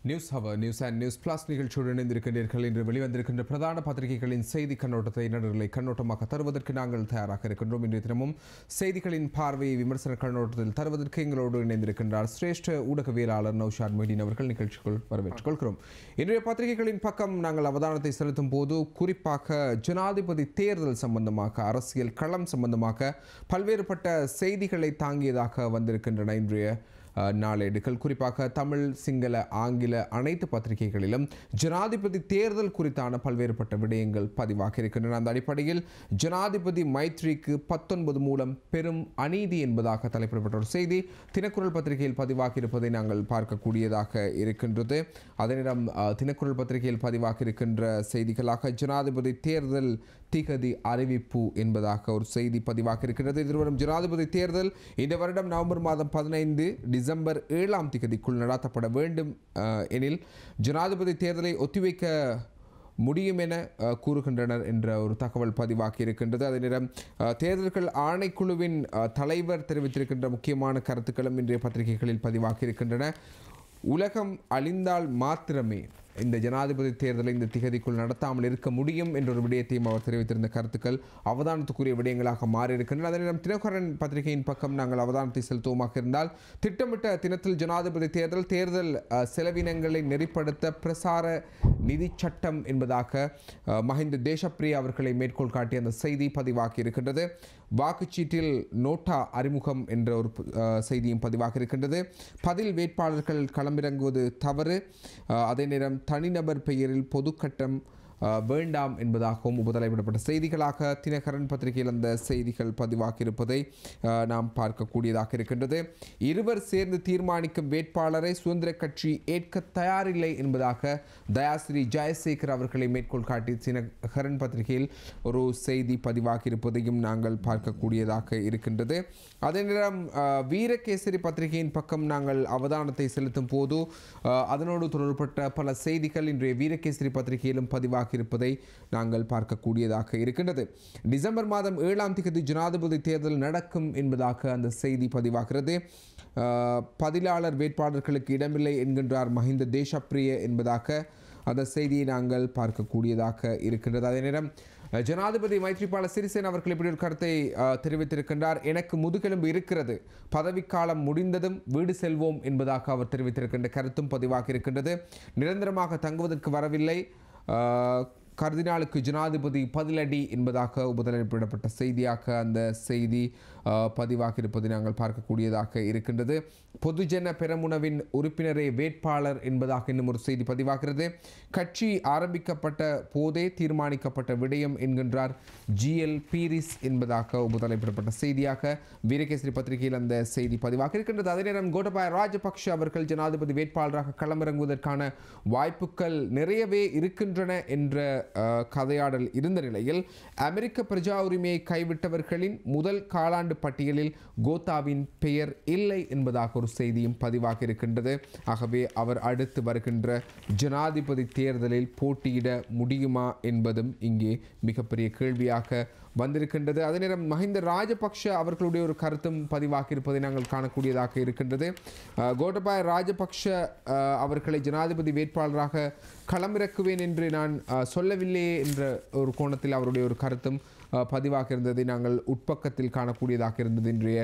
News hour news and news plus நிகழ்ச்சியுடன் இணைந்திருக்கின்றீர்கள் இன்று வெளிவந்திருக்கின்ற பிரதான பத்திரிகைகளின் செய்தி கண்ணோட்டத்தை நடுநிலை கண்ணோட்டமாக தருவதற்கு நாங்கள் தயாராக இருக்கின்றோம் இன்றைய தினமும் செய்திகளின் பார்வையை விமர்சன கண்ணோட்டத்தில் தருவதற்கு எங்களோடு இணைந்திருக்கின்றார் சிரேஷ்ட ஊடகவியலாளர் நௌஷாத் மொய்தீன் அவர்கள் நிகழ்ச்சிக்குள் வரவேற்றுக் கொள்கிறோம் இன்றைய பத்திரிகைகளின் பக்கம் நாங்கள் அவதானத்தை செலுத்தும் போது குறிப்பாக ஜனாதிபதி தேர்தல் சம்பந்தமாக அரசியல் களம் சம்பந்தமாக பல்வேறுபட்ட செய்திகளை தாங்கியதாக வந்திருக்கின்றன இன்றைய அஹ், நாளேடுகள் குறிப்பாக தமிழ் சிங்கள ஆங்கில அனைத்து பத்திரிகைகளிலும் ஜனாதிபதி தேர்தல் குறித்தான பல்வேறுபட்ட விடயங்கள் பதிவாக இருக்கின்றன அந்த அடிப்படையில் ஜனாதிபதி மைத்ரிக்கு பத்தொன்பது மூலம் பெரும் அநீதி என்பதாக தலைப்பிடப்பட்ட ஒரு செய்தி தினக்குரல் பத்திரிகையில் பதிவாகி இருப்பதை நாங்கள் பார்க்கக்கூடியதாக இருக்கின்றது அதே நேரம் அஹ், தினக்குரல் பத்திரிகையில் பதிவாகி இருக்கின்ற செய்திகளாக ஜனாதிபதி தேர்தல் திகதி அறிவிப்பு என்பதாக ஒரு செய்தி பதிவாக இருக்கிறது எதிர்வரும் ஜனாதிபதி தேர்தல் இந்த வருடம் நவம்பர் மாதம் பதினைந்து டிசம்பர் ஏழாம் திகதிக்குள் நடத்தப்பட வேண்டும் அஹ், எனில் ஜனாதிபதி தேர்தலை ஒத்திவைக்க முடியும் என அஹ், கூறுகின்றனர் என்ற ஒரு தகவல் பதிவாகி இருக்கின்றது அதே நேரம் அஹ், தேர்தல்கள் ஆணைக்குழுவின் அஹ், தலைவர் தெரிவித்திருக்கின்ற முக்கியமான கருத்துக்களும் இன்றைய பத்திரிகைகளில் பதிவாகி இருக்கின்றன உலகம் அழிந்தால் மாத்திரமே இந்த ஜனாதிபதி தேர்தலை இந்த திகதிக்குள் நடத்தாமல் இருக்க முடியும் என்ற ஒரு விடயத்தையும் அவர் தெரிவித்திருந்த கருத்துக்கள் அவதானத்துக்குரிய விடயங்களாக மாறியிருக்கின்றன அதே நேரம் தினகரன் பத்திரிகையின் பக்கம் நாங்கள் அவதானத்தை செலுத்துவோமாக இருந்தால் திட்டமிட்ட தினத்தில் ஜனாதிபதி தேர்தல் தேர்தல் அஹ், செலவினங்களை நெறிப்படுத்த பிரசார நிதி சட்டம் என்பதாக அஹ், மஹிந்த தேசப்பிரியா அவர்களை மேற்கோள் காட்டிய அந்த செய்தி பதிவாகி இருக்கின்றது வாக்குச்சீட்டில் நோட்டா அறிமுகம் என்ற ஒரு அஹ், செய்தியும் பதிவாக இருக்கின்றது பதில் வேட்பாளர்கள் களமிறங்குவது தவறு அஹ், அதே நேரம் தனிநபர் பெயரில் பொதுக்கட்டம் அஹ், வேண்டாம் என்பதாகவும் உபதலைவிடப்பட்ட செய்திகளாக தினகரன் பத்திரிகையில் அந்த செய்திகள் பதிவாகி இருப்பதை அஹ், நாம் பார்க்கக்கூடியதாக இருக்கின்றது இருவர் சேர்ந்து தீர்மானிக்கும் வேட்பாளரை சுதந்திர கட்சி ஏற்க தயாரில்லை என்பதாக தயாஸ்ரீ ஜெயசேகர் அவர்களை மேற்கோள் காட்டி தினகரன் பத்திரிகையில் ஒரு செய்தி பதிவாகி இருப்பதையும் நாங்கள் பார்க்கக்கூடியதாக இருக்கின்றது அதே நேரம் அஹ், வீரகேசரி பத்திரிகையின் பக்கம் நாங்கள் அவதானத்தை செலுத்தும் போது அஹ், அதனோடு தொடர்பட்ட பல செய்திகள் இன்றைய வீரகேசரி பத்திரிகையிலும் பதிவாகி இருப்பதை நாங்கள் பார்க்கக்கூடியதாக இருக்கின்றது டிசம்பர் மாதம் ஏழாம் தேதி ஜனாதிபதி தேர்தல் நடக்கும் என்பதாக அந்த செய்தி பதிவாகிறது அஹ், பதிலாளர் வேட்பாளர்களுக்கு இடமில்லை என்கின்றார் மஹிந்த தேசப்பிரிய என்பதாக அந்த செய்தியை நாங்கள் பார்க்கக்கூடியதாக இருக்கின்றது அதே நேரம் அஹ், ஜனாதிபதி மைத்ரிபால சிறிசேன அவர்கள் இப்படி ஒரு கருத்தை அஹ், தெரிவித்திருக்கின்றார் எனக்கு முதுகெலும்பு இருக்கிறது பதவிக்காலம் முடிந்ததும் வீடு செல்வோம் என்பதாக அவர் தெரிவித்திருக்கின்ற கருத்தும் பதிவாக இருக்கின்றது நிரந்தரமாக தங்குவதற்கு வரவில்லை அஹ், கர்தினாலுக்கு ஜனாதிபதி பதிலடி என்பதாக உபதளிப்பிடப்பட்ட செய்தியாக அந்த செய்தி அஹ், பதிவாக இருப்பதை நாங்கள் பார்க்கக்கூடியதாக இருக்கின்றது பொதுஜன பெரமுனவின் உறுப்பினரே வேட்பாளர் என்பதாக இன்னும் ஒரு செய்தி பதிவாகிறது கட்சி ஆரம்பிக்கப்பட்ட போதே தீர்மானிக்கப்பட்ட விடயம் என்கின்றார் ஜிஎல் பீரிஸ் என்பதாக உபதலைப்பிடப்பட்ட செய்தியாக வீரகேசரி பத்திரிகையில் அந்த செய்தி பதிவாக இருக்கின்றது அதே நேரம் கோட்டபாய ராஜபக்ஷ அவர்கள் ஜனாதிபதி வேட்பாளராக களமிறங்குவதற்கான வாய்ப்புகள் நிறையவே இருக்கின்றன என்ற அஹ், கதையாடல் இருந்த நிலையில் அமெரிக்க பிரஜா உரிமையை கைவிட்டவர்களின் முதல் காலாண்டு பட்டியலில் கோத்தாவின் பெயர் இல்லை என்பதாக ஒரு செய்தியும் பதிவாக இருக்கின்றது ஆகவே அவர் அடுத்து வருகின்ற ஜனாதிபதி தேர்தலில் போட்டியிட முடியுமா என்பதும் இங்கே மிகப்பெரிய கேள்வியாக வந்திருக்கின்றது அதே நேரம் மஹிந்த ராஜபக்ஷ அவர்களுடைய ஒரு கருத்தும் பதிவாகி இருப்பதை நாங்கள் காணக்கூடியதாக இருக்கின்றது அஹ், கோட்டபாய ராஜபக்ஷ அஹ், அவர்களை ஜனாதிபதி வேட்பாளராக களமிறக்குவேன் என்று நான் அஹ், சொல்லவில்லையே என்ற ஒரு கோணத்தில் அவருடைய ஒரு கருத்தும் அஹ், பதிவாக இருந்ததை நாங்கள் உட்பக்கத்தில் காணக்கூடியதாக இருந்தது இன்றைய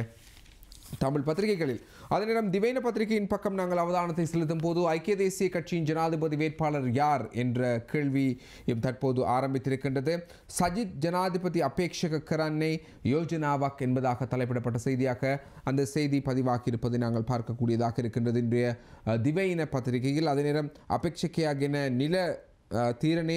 தமிழ் பத்திரிகைகளில் அதே நேரம் திவைன பத்திரிகையின் பக்கம் நாங்கள் அவதானத்தை செலுத்தும் போது ஐக்கிய தேசிய கட்சியின் ஜனாதிபதி வேட்பாளர் யார் என்ற கேள்வி தற்போது ஆரம்பித்திருக்கின்றது சஜித் ஜனாதிபதி அபேட்சக கரன்னை யோஜனாவாக் என்பதாக தலைப்பிடப்பட்ட செய்தியாக அந்த செய்தி பதிவாகி இருப்பதை நாங்கள் பார்க்கக்கூடியதாக இருக்கின்றது இன்றைய அஹ், திவையின பத்திரிகையில் அதே நேரம் அபேட்சகையாகின நில அஹ், தீரணைய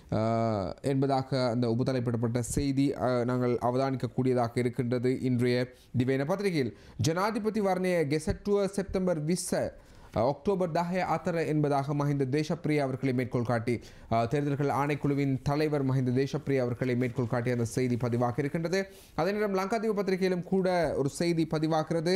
அஹ், என்பதாக அந்த உபதலைப்பிடப்பட்ட செய்தி அஹ், நாங்கள் அவதானிக்கக்கூடியதாக இருக்கின்றது இன்றைய திவேன பத்திரிகையில் ஜனாதிபதி வர்ணய கெசட்டுவ செப்டம்பர் விச அக்டோபர் தஹய அத்தர என்பதாக மஹிந்த தேசப்பிரியா அவர்களை மேற்கோள் காட்டி அஹ், தேர்தல்கள் ஆணைக்குழுவின் தலைவர் மஹிந்த தேசப்பிரியா அவர்களை மேற்கோள் காட்டி அந்த செய்தி பதிவாக இருக்கின்றது அதே நேரம் லங்காதீவு பத்திரிகையிலும் கூட ஒரு செய்தி பதிவாகிறது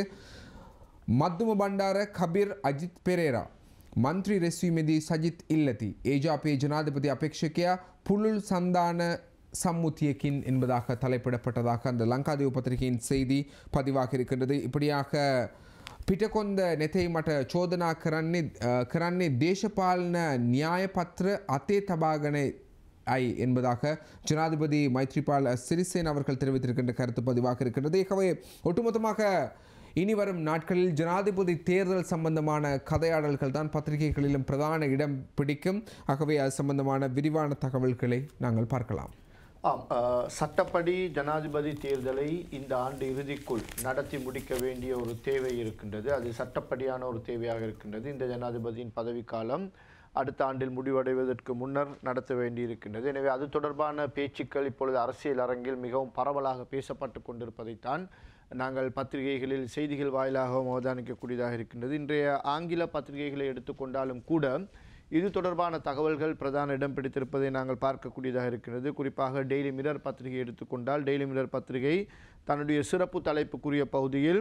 මධ්දුම බණ්ඩාර කබිර් අජිත් පෙරේරා මන්ත්‍රී රෙස්වීමේදී සජිත් ඉල්ලති ඒජාපයේ ජනාධිපති අපේක්ෂකයා පුළුල් සන්ධාන சம்முத்தியக்கின் என்பதாக தலைப்பிடப்பட்டதாக அந்த லங்காதேவ் பத்திரிகையின் செய்தி பதிவாக இருக்கின்றது இப்படியாக පිටකොන්ද නෙතෙයි මට චෝදනා කරන්නේ අ, කරන්නේ දේශපාලන න්‍යායපත්‍ර අතේ තබාගෙන ஐ என்பதாக ஜனாதிபதி மைத்ரிபால் சிறிசேன் அவர்கள் தெரிவித்திருக்கின்ற கருத்து பதிவாக இருக்கின்றது ஆகவே ஒட்டுமொத்தமாக இனி வரும் நாட்களில் ஜனாதிபதி தேர்தல் சம்பந்தமான கதையாடல்கள் தான் பத்திரிகைகளிலும் பிரதான இடம் பிடிக்கும் ஆகவே அது சம்பந்தமான விரிவான தகவல்களை நாங்கள் பார்க்கலாம் ஆம் அஹ், சட்டப்படி ஜனாதிபதி தேர்தலை இந்த ஆண்டு இறுதிக்குள் நடத்தி முடிக்க வேண்டிய ஒரு தேவை இருக்கின்றது அது சட்டப்படியான ஒரு தேவையாக இருக்கின்றது இந்த ஜனாதிபதியின் பதவிக்காலம் அடுத்த ஆண்டில் முடிவடைவதற்கு முன்னர் நடத்த வேண்டியிருக்கின்றது எனவே அது தொடர்பான பேச்சுக்கள் இப்பொழுது அரசியல் அரங்கில் மிகவும் பரவலாக பேசப்பட்டு கொண்டிருப்பதைத்தான் நாங்கள் பத்திரிகைகளில் செய்திகள் வாயிலாகவும் அவதானிக்கக்கூடியதாக இருக்கின்றது இன்றைய ஆங்கில பத்திரிகைகளை எடுத்துக்கொண்டாலும் கூட இது தொடர்பான தகவல்கள் பிரதான இடம் பிடித்திருப்பதை நாங்கள் பார்க்கக்கூடியதாக இருக்கிறது குறிப்பாக டெய்லி மிரர் பத்திரிகை எடுத்துக்கொண்டால் டெய்லி மிரர் பத்திரிகை தன்னுடைய சிறப்பு தலைப்புக்குரிய பகுதியில்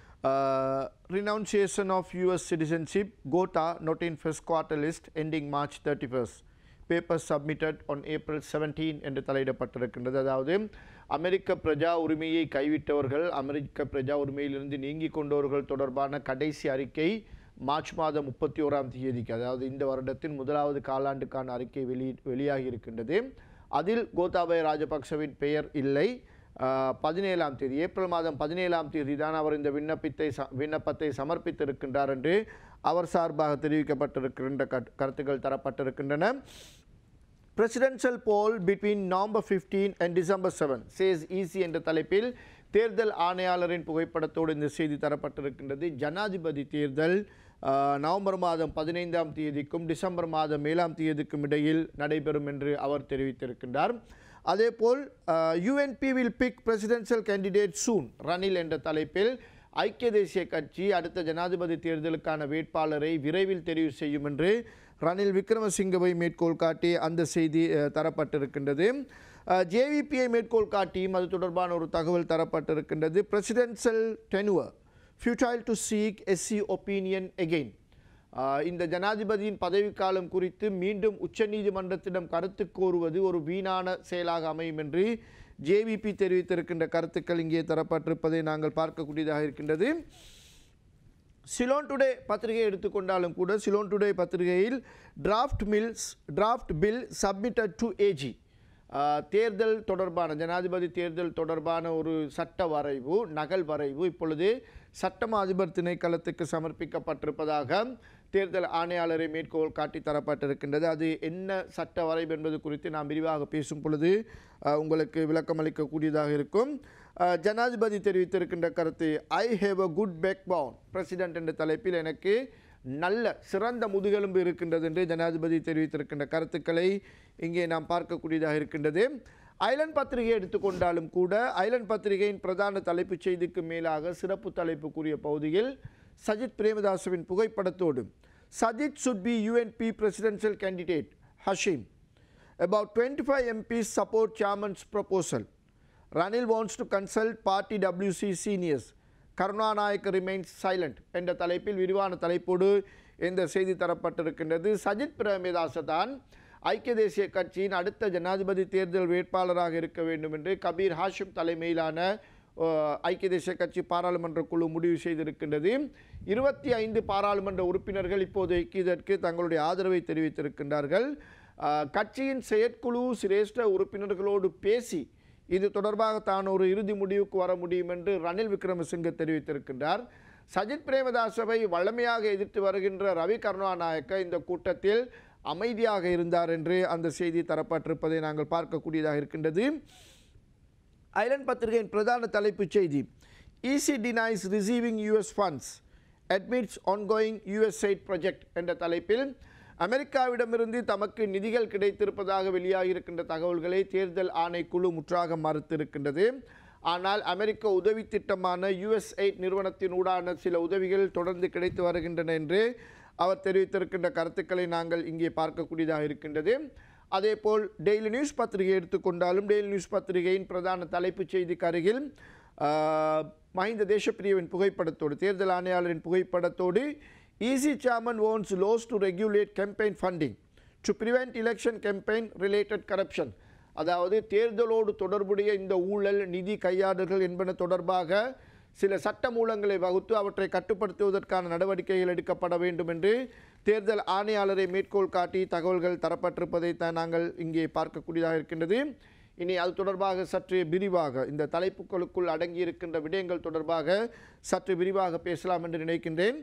renunciation of US citizenship quota not in first quarter list ending March thirty first papers submitted on April 17 என்று தலையிடப்பட்டிருக்கின்றது அதாவது அமெரிக்க பிரஜா உரிமையை கைவிட்டவர்கள் அமெரிக்க பிரஜா உரிமையிலிருந்து நீங்கி கொண்டவர்கள் தொடர்பான கடைசி அறிக்கை மார்ச் மாதம் முப்பத்தி ஓராம் தேதிக்கு அதாவது இந்த வருடத்தின் முதலாவது காலாண்டுக்கான அறிக்கை வெளி வெளியாகி இருக்கின்றது அதில் கோத்தாபய ராஜபக்சவின் பெயர் இல்லை ஆஹ், பதினேழாம் தேதி ஏப்ரல் மாதம் பதினேழாம் தேதி தான் அவர் இந்த விண்ணப்பத்தை ச விண்ணப்பத்தை சமர்ப்பித்திருக்கின்றார் என்று அவர் சார்பாக தெரிவிக்கப்பட்டிருக்கின்ற கட்- கருத்துக்கள் தரப்பட்டிருக்கின்றன presidential poll between November 15 and December 7 says easy என்ற தலைப்பில் தேர்தல் ஆணையாளரின் புகைப்படத்தோடு இந்த செய்தி தரப்பட்டிருக்கின்றது ஜனாதிபதி தேர்தல் ஆஹ், நவம்பர் மாதம் பதினைந்தாம் தேதிக்கும் டிசம்பர் மாதம் ஏழாம் தேதிக்கும் இடையில் நடைபெறும் என்று அவர் தெரிவித்திருக்கின்றார் அதேபோல் UNP will pick presidential candidate soon Ranil என்ற தலைப்பில் ஐக்கிய தேசிய கட்சி அடுத்த ஜனாதிபதி தேர்தலுக்கான வேட்பாளரை விரைவில் தெரிவு செய்யும் என்று ரணில் விக்ரமசிங்கவை மேற்கோள் காட்டி அந்த செய்தி அஹ், தரப்பட்டிருக்கின்றது ஜேவிபியை மேற்கோள் காட்டியும் அது தொடர்பான ஒரு தகவல் தரப்பட்டிருக்கின்றது presidential tenure futile to seek SC opinion again இந்த ஜனாதிபதியின் பதவிக்காலம் குறித்து மீண்டும் உச்சநீதிமன்றத்திடம் கருத்து கோருவது ஒரு வீணான செயலாக அமையும் என்று ஜேவிபி தெரிவித்திருக்கின்ற கருத்துக்கள் இங்கே தரப்பட்டிருப்பதை நாங்கள் பார்க்கக்கூடியதாக இருக்கின்றது சிலோன் டுடே பத்திரிகை எடுத்துக்கொண்டாலும் கூட சிலோன் டுடே பத்திரிகையில் draft bills draft bill submitted to AG தேர்தல் தொடர்பான ஜனாதிபதி தேர்தல் தொடர்பான ஒரு சட்ட வரைவு நகல் வரைவு இப்பொழுது சட்டமா அதிபர் திணைக்களத்துக்கு சமர்ப்பிக்கப்பட்டிருப்பதாக தேர்தல் ஆணையாளரை மேற்கோள் காட்டி தரப்பட்டிருக்கின்றது அது என்ன சட்ட வரைவு என்பது குறித்து நாம் விரிவாக பேசும் பொழுது அஹ், உங்களுக்கு விளக்கம் அளிக்கக்கூடியதாக இருக்கும் அஹ், ஜனாதிபதி தெரிவித்திருக்கின்ற கருத்து I have a good backbone president என்ற தலைப்பில் எனக்கு நல்ல சிறந்த முதுகெலும்பு இருக்கின்றது என்று ஜனாதிபதி தெரிவித்திருக்கின்ற கருத்துக்களை இங்கே நாம் பார்க்கக்கூடியதாக இருக்கின்றது ஐலண்ட் பத்திரிகை எடுத்துக்கொண்டாலும் கூட ஐலண்ட் பத்திரிகையின் பிரதான தலைப்புச் செய்திக்கு மேலாக சிறப்பு தலைப்புக்குரிய பகுதியில் சஜித் பிரேமதாசவின் புகைப்படத்தோடு Sajith should be UNP presidential candidate Hashim About 25 MPs support chairman's proposal. Ranil wants to consult party WC seniors. Karunanayake remains silent என்ற தலைப்பில் விரிவான தலைப்போடு இந்த செய்தி தரப்பட்டிருக்கின்றது சஜித் பிரேமதாச தான் ஐக்கிய தேசிய கட்சியின் அடுத்த ஜனாதிபதி தேர்தல் வேட்பாளராக இருக்க வேண்டும் என்று கபீர் ஹாஷிம் தலைமையிலான அஹ், ஐக்கிய தேசிய கட்சி பாராளுமன்ற குழு முடிவு செய்திருக்கின்றது இருபத்தி ஐந்து பாராளுமன்ற உறுப்பினர்கள் இப்போதைக்கு இதற்கு தங்களுடைய ஆதரவை தெரிவித்திருக்கின்றார்கள் அஹ், கட்சியின் செயற்குழு சிரேஷ்ட உறுப்பினர்களோடு பேசி இது தொடர்பாக தான் ஒரு இறுதி முடிவுக்கு வர முடியும் என்று ரணில் விக்ரமசிங்க தெரிவித்திருக்கின்றார் சஜித் பிரேமதாசவை வழமையாக எதிர்த்து வருகின்ற ரவி கருணாநாயக்க இந்த கூட்டத்தில் அமைதியாக இருந்தார் என்று அந்த செய்தி தரப்பட்டிருப்பதை நாங்கள் பார்க்கக்கூடியதாக இருக்கின்றது ஐலண்ட் பத்திரிகையின் பிரதான தலைப்புச் செய்தி EC denies receiving US funds admits ongoing USAID project என்ற தலைப்பில் அமெரிக்காவிடமிருந்து தமக்கு நிதிகள் கிடைத்திருப்பதாக வெளியாகியிருக்கின்ற தகவல்களை தேர்தல் ஆணைக்குழு முற்றாக மறுத்திருக்கின்றது ஆனால் அமெரிக்க உதவி திட்டமான யுஎஸ்ஐட் நிறுவனத்தினூடான சில உதவிகள் தொடர்ந்து கிடைத்து வருகின்றன என்று அவர் தெரிவித்திருக்கின்ற கருத்துக்களை நாங்கள் இங்கே பார்க்கக்கூடியதாக இருக்கின்றது அதேபோல் டெய்லி நியூஸ் பத்திரிகை எடுத்துக்கொண்டாலும் டெய்லி நியூஸ் பத்திரிகையின் பிரதான தலைப்புச் செய்திக்கு அருகில் ஆஹ், மஹிந்த தேசப்பிரியவின் புகைப்படத்தோடு தேர்தல் ஆணையாளரின் புகைப்படத்தோடு EC chairman wants laws to regulate campaign funding to prevent election campaign related corruption அதாவது தேர்தலோடு தொடர்புடைய இந்த ஊழல் நிதி கையாடல்கள் என்பன தொடர்பாக சில சட்ட மூலங்களை வகுத்து அவற்றை கட்டுப்படுத்துவதற்கான நடவடிக்கைகள் எடுக்கப்பட வேண்டும் என்று தேர்தல் ஆணையாளரை மேற்கோள் காட்டி தகவல்கள் தரப்பட்டிருப்பதைத்தான் நாங்கள் இங்கே பார்க்கக்கூடியதாக இருக்கின்றது இனி அது தொடர்பாக சற்று விரிவாக இந்த தலைப்புகளுக்குள் அடங்கியிருக்கின்ற விடயங்கள் தொடர்பாக சற்று விரிவாக பேசலாம் என்று நினைக்கின்றேன்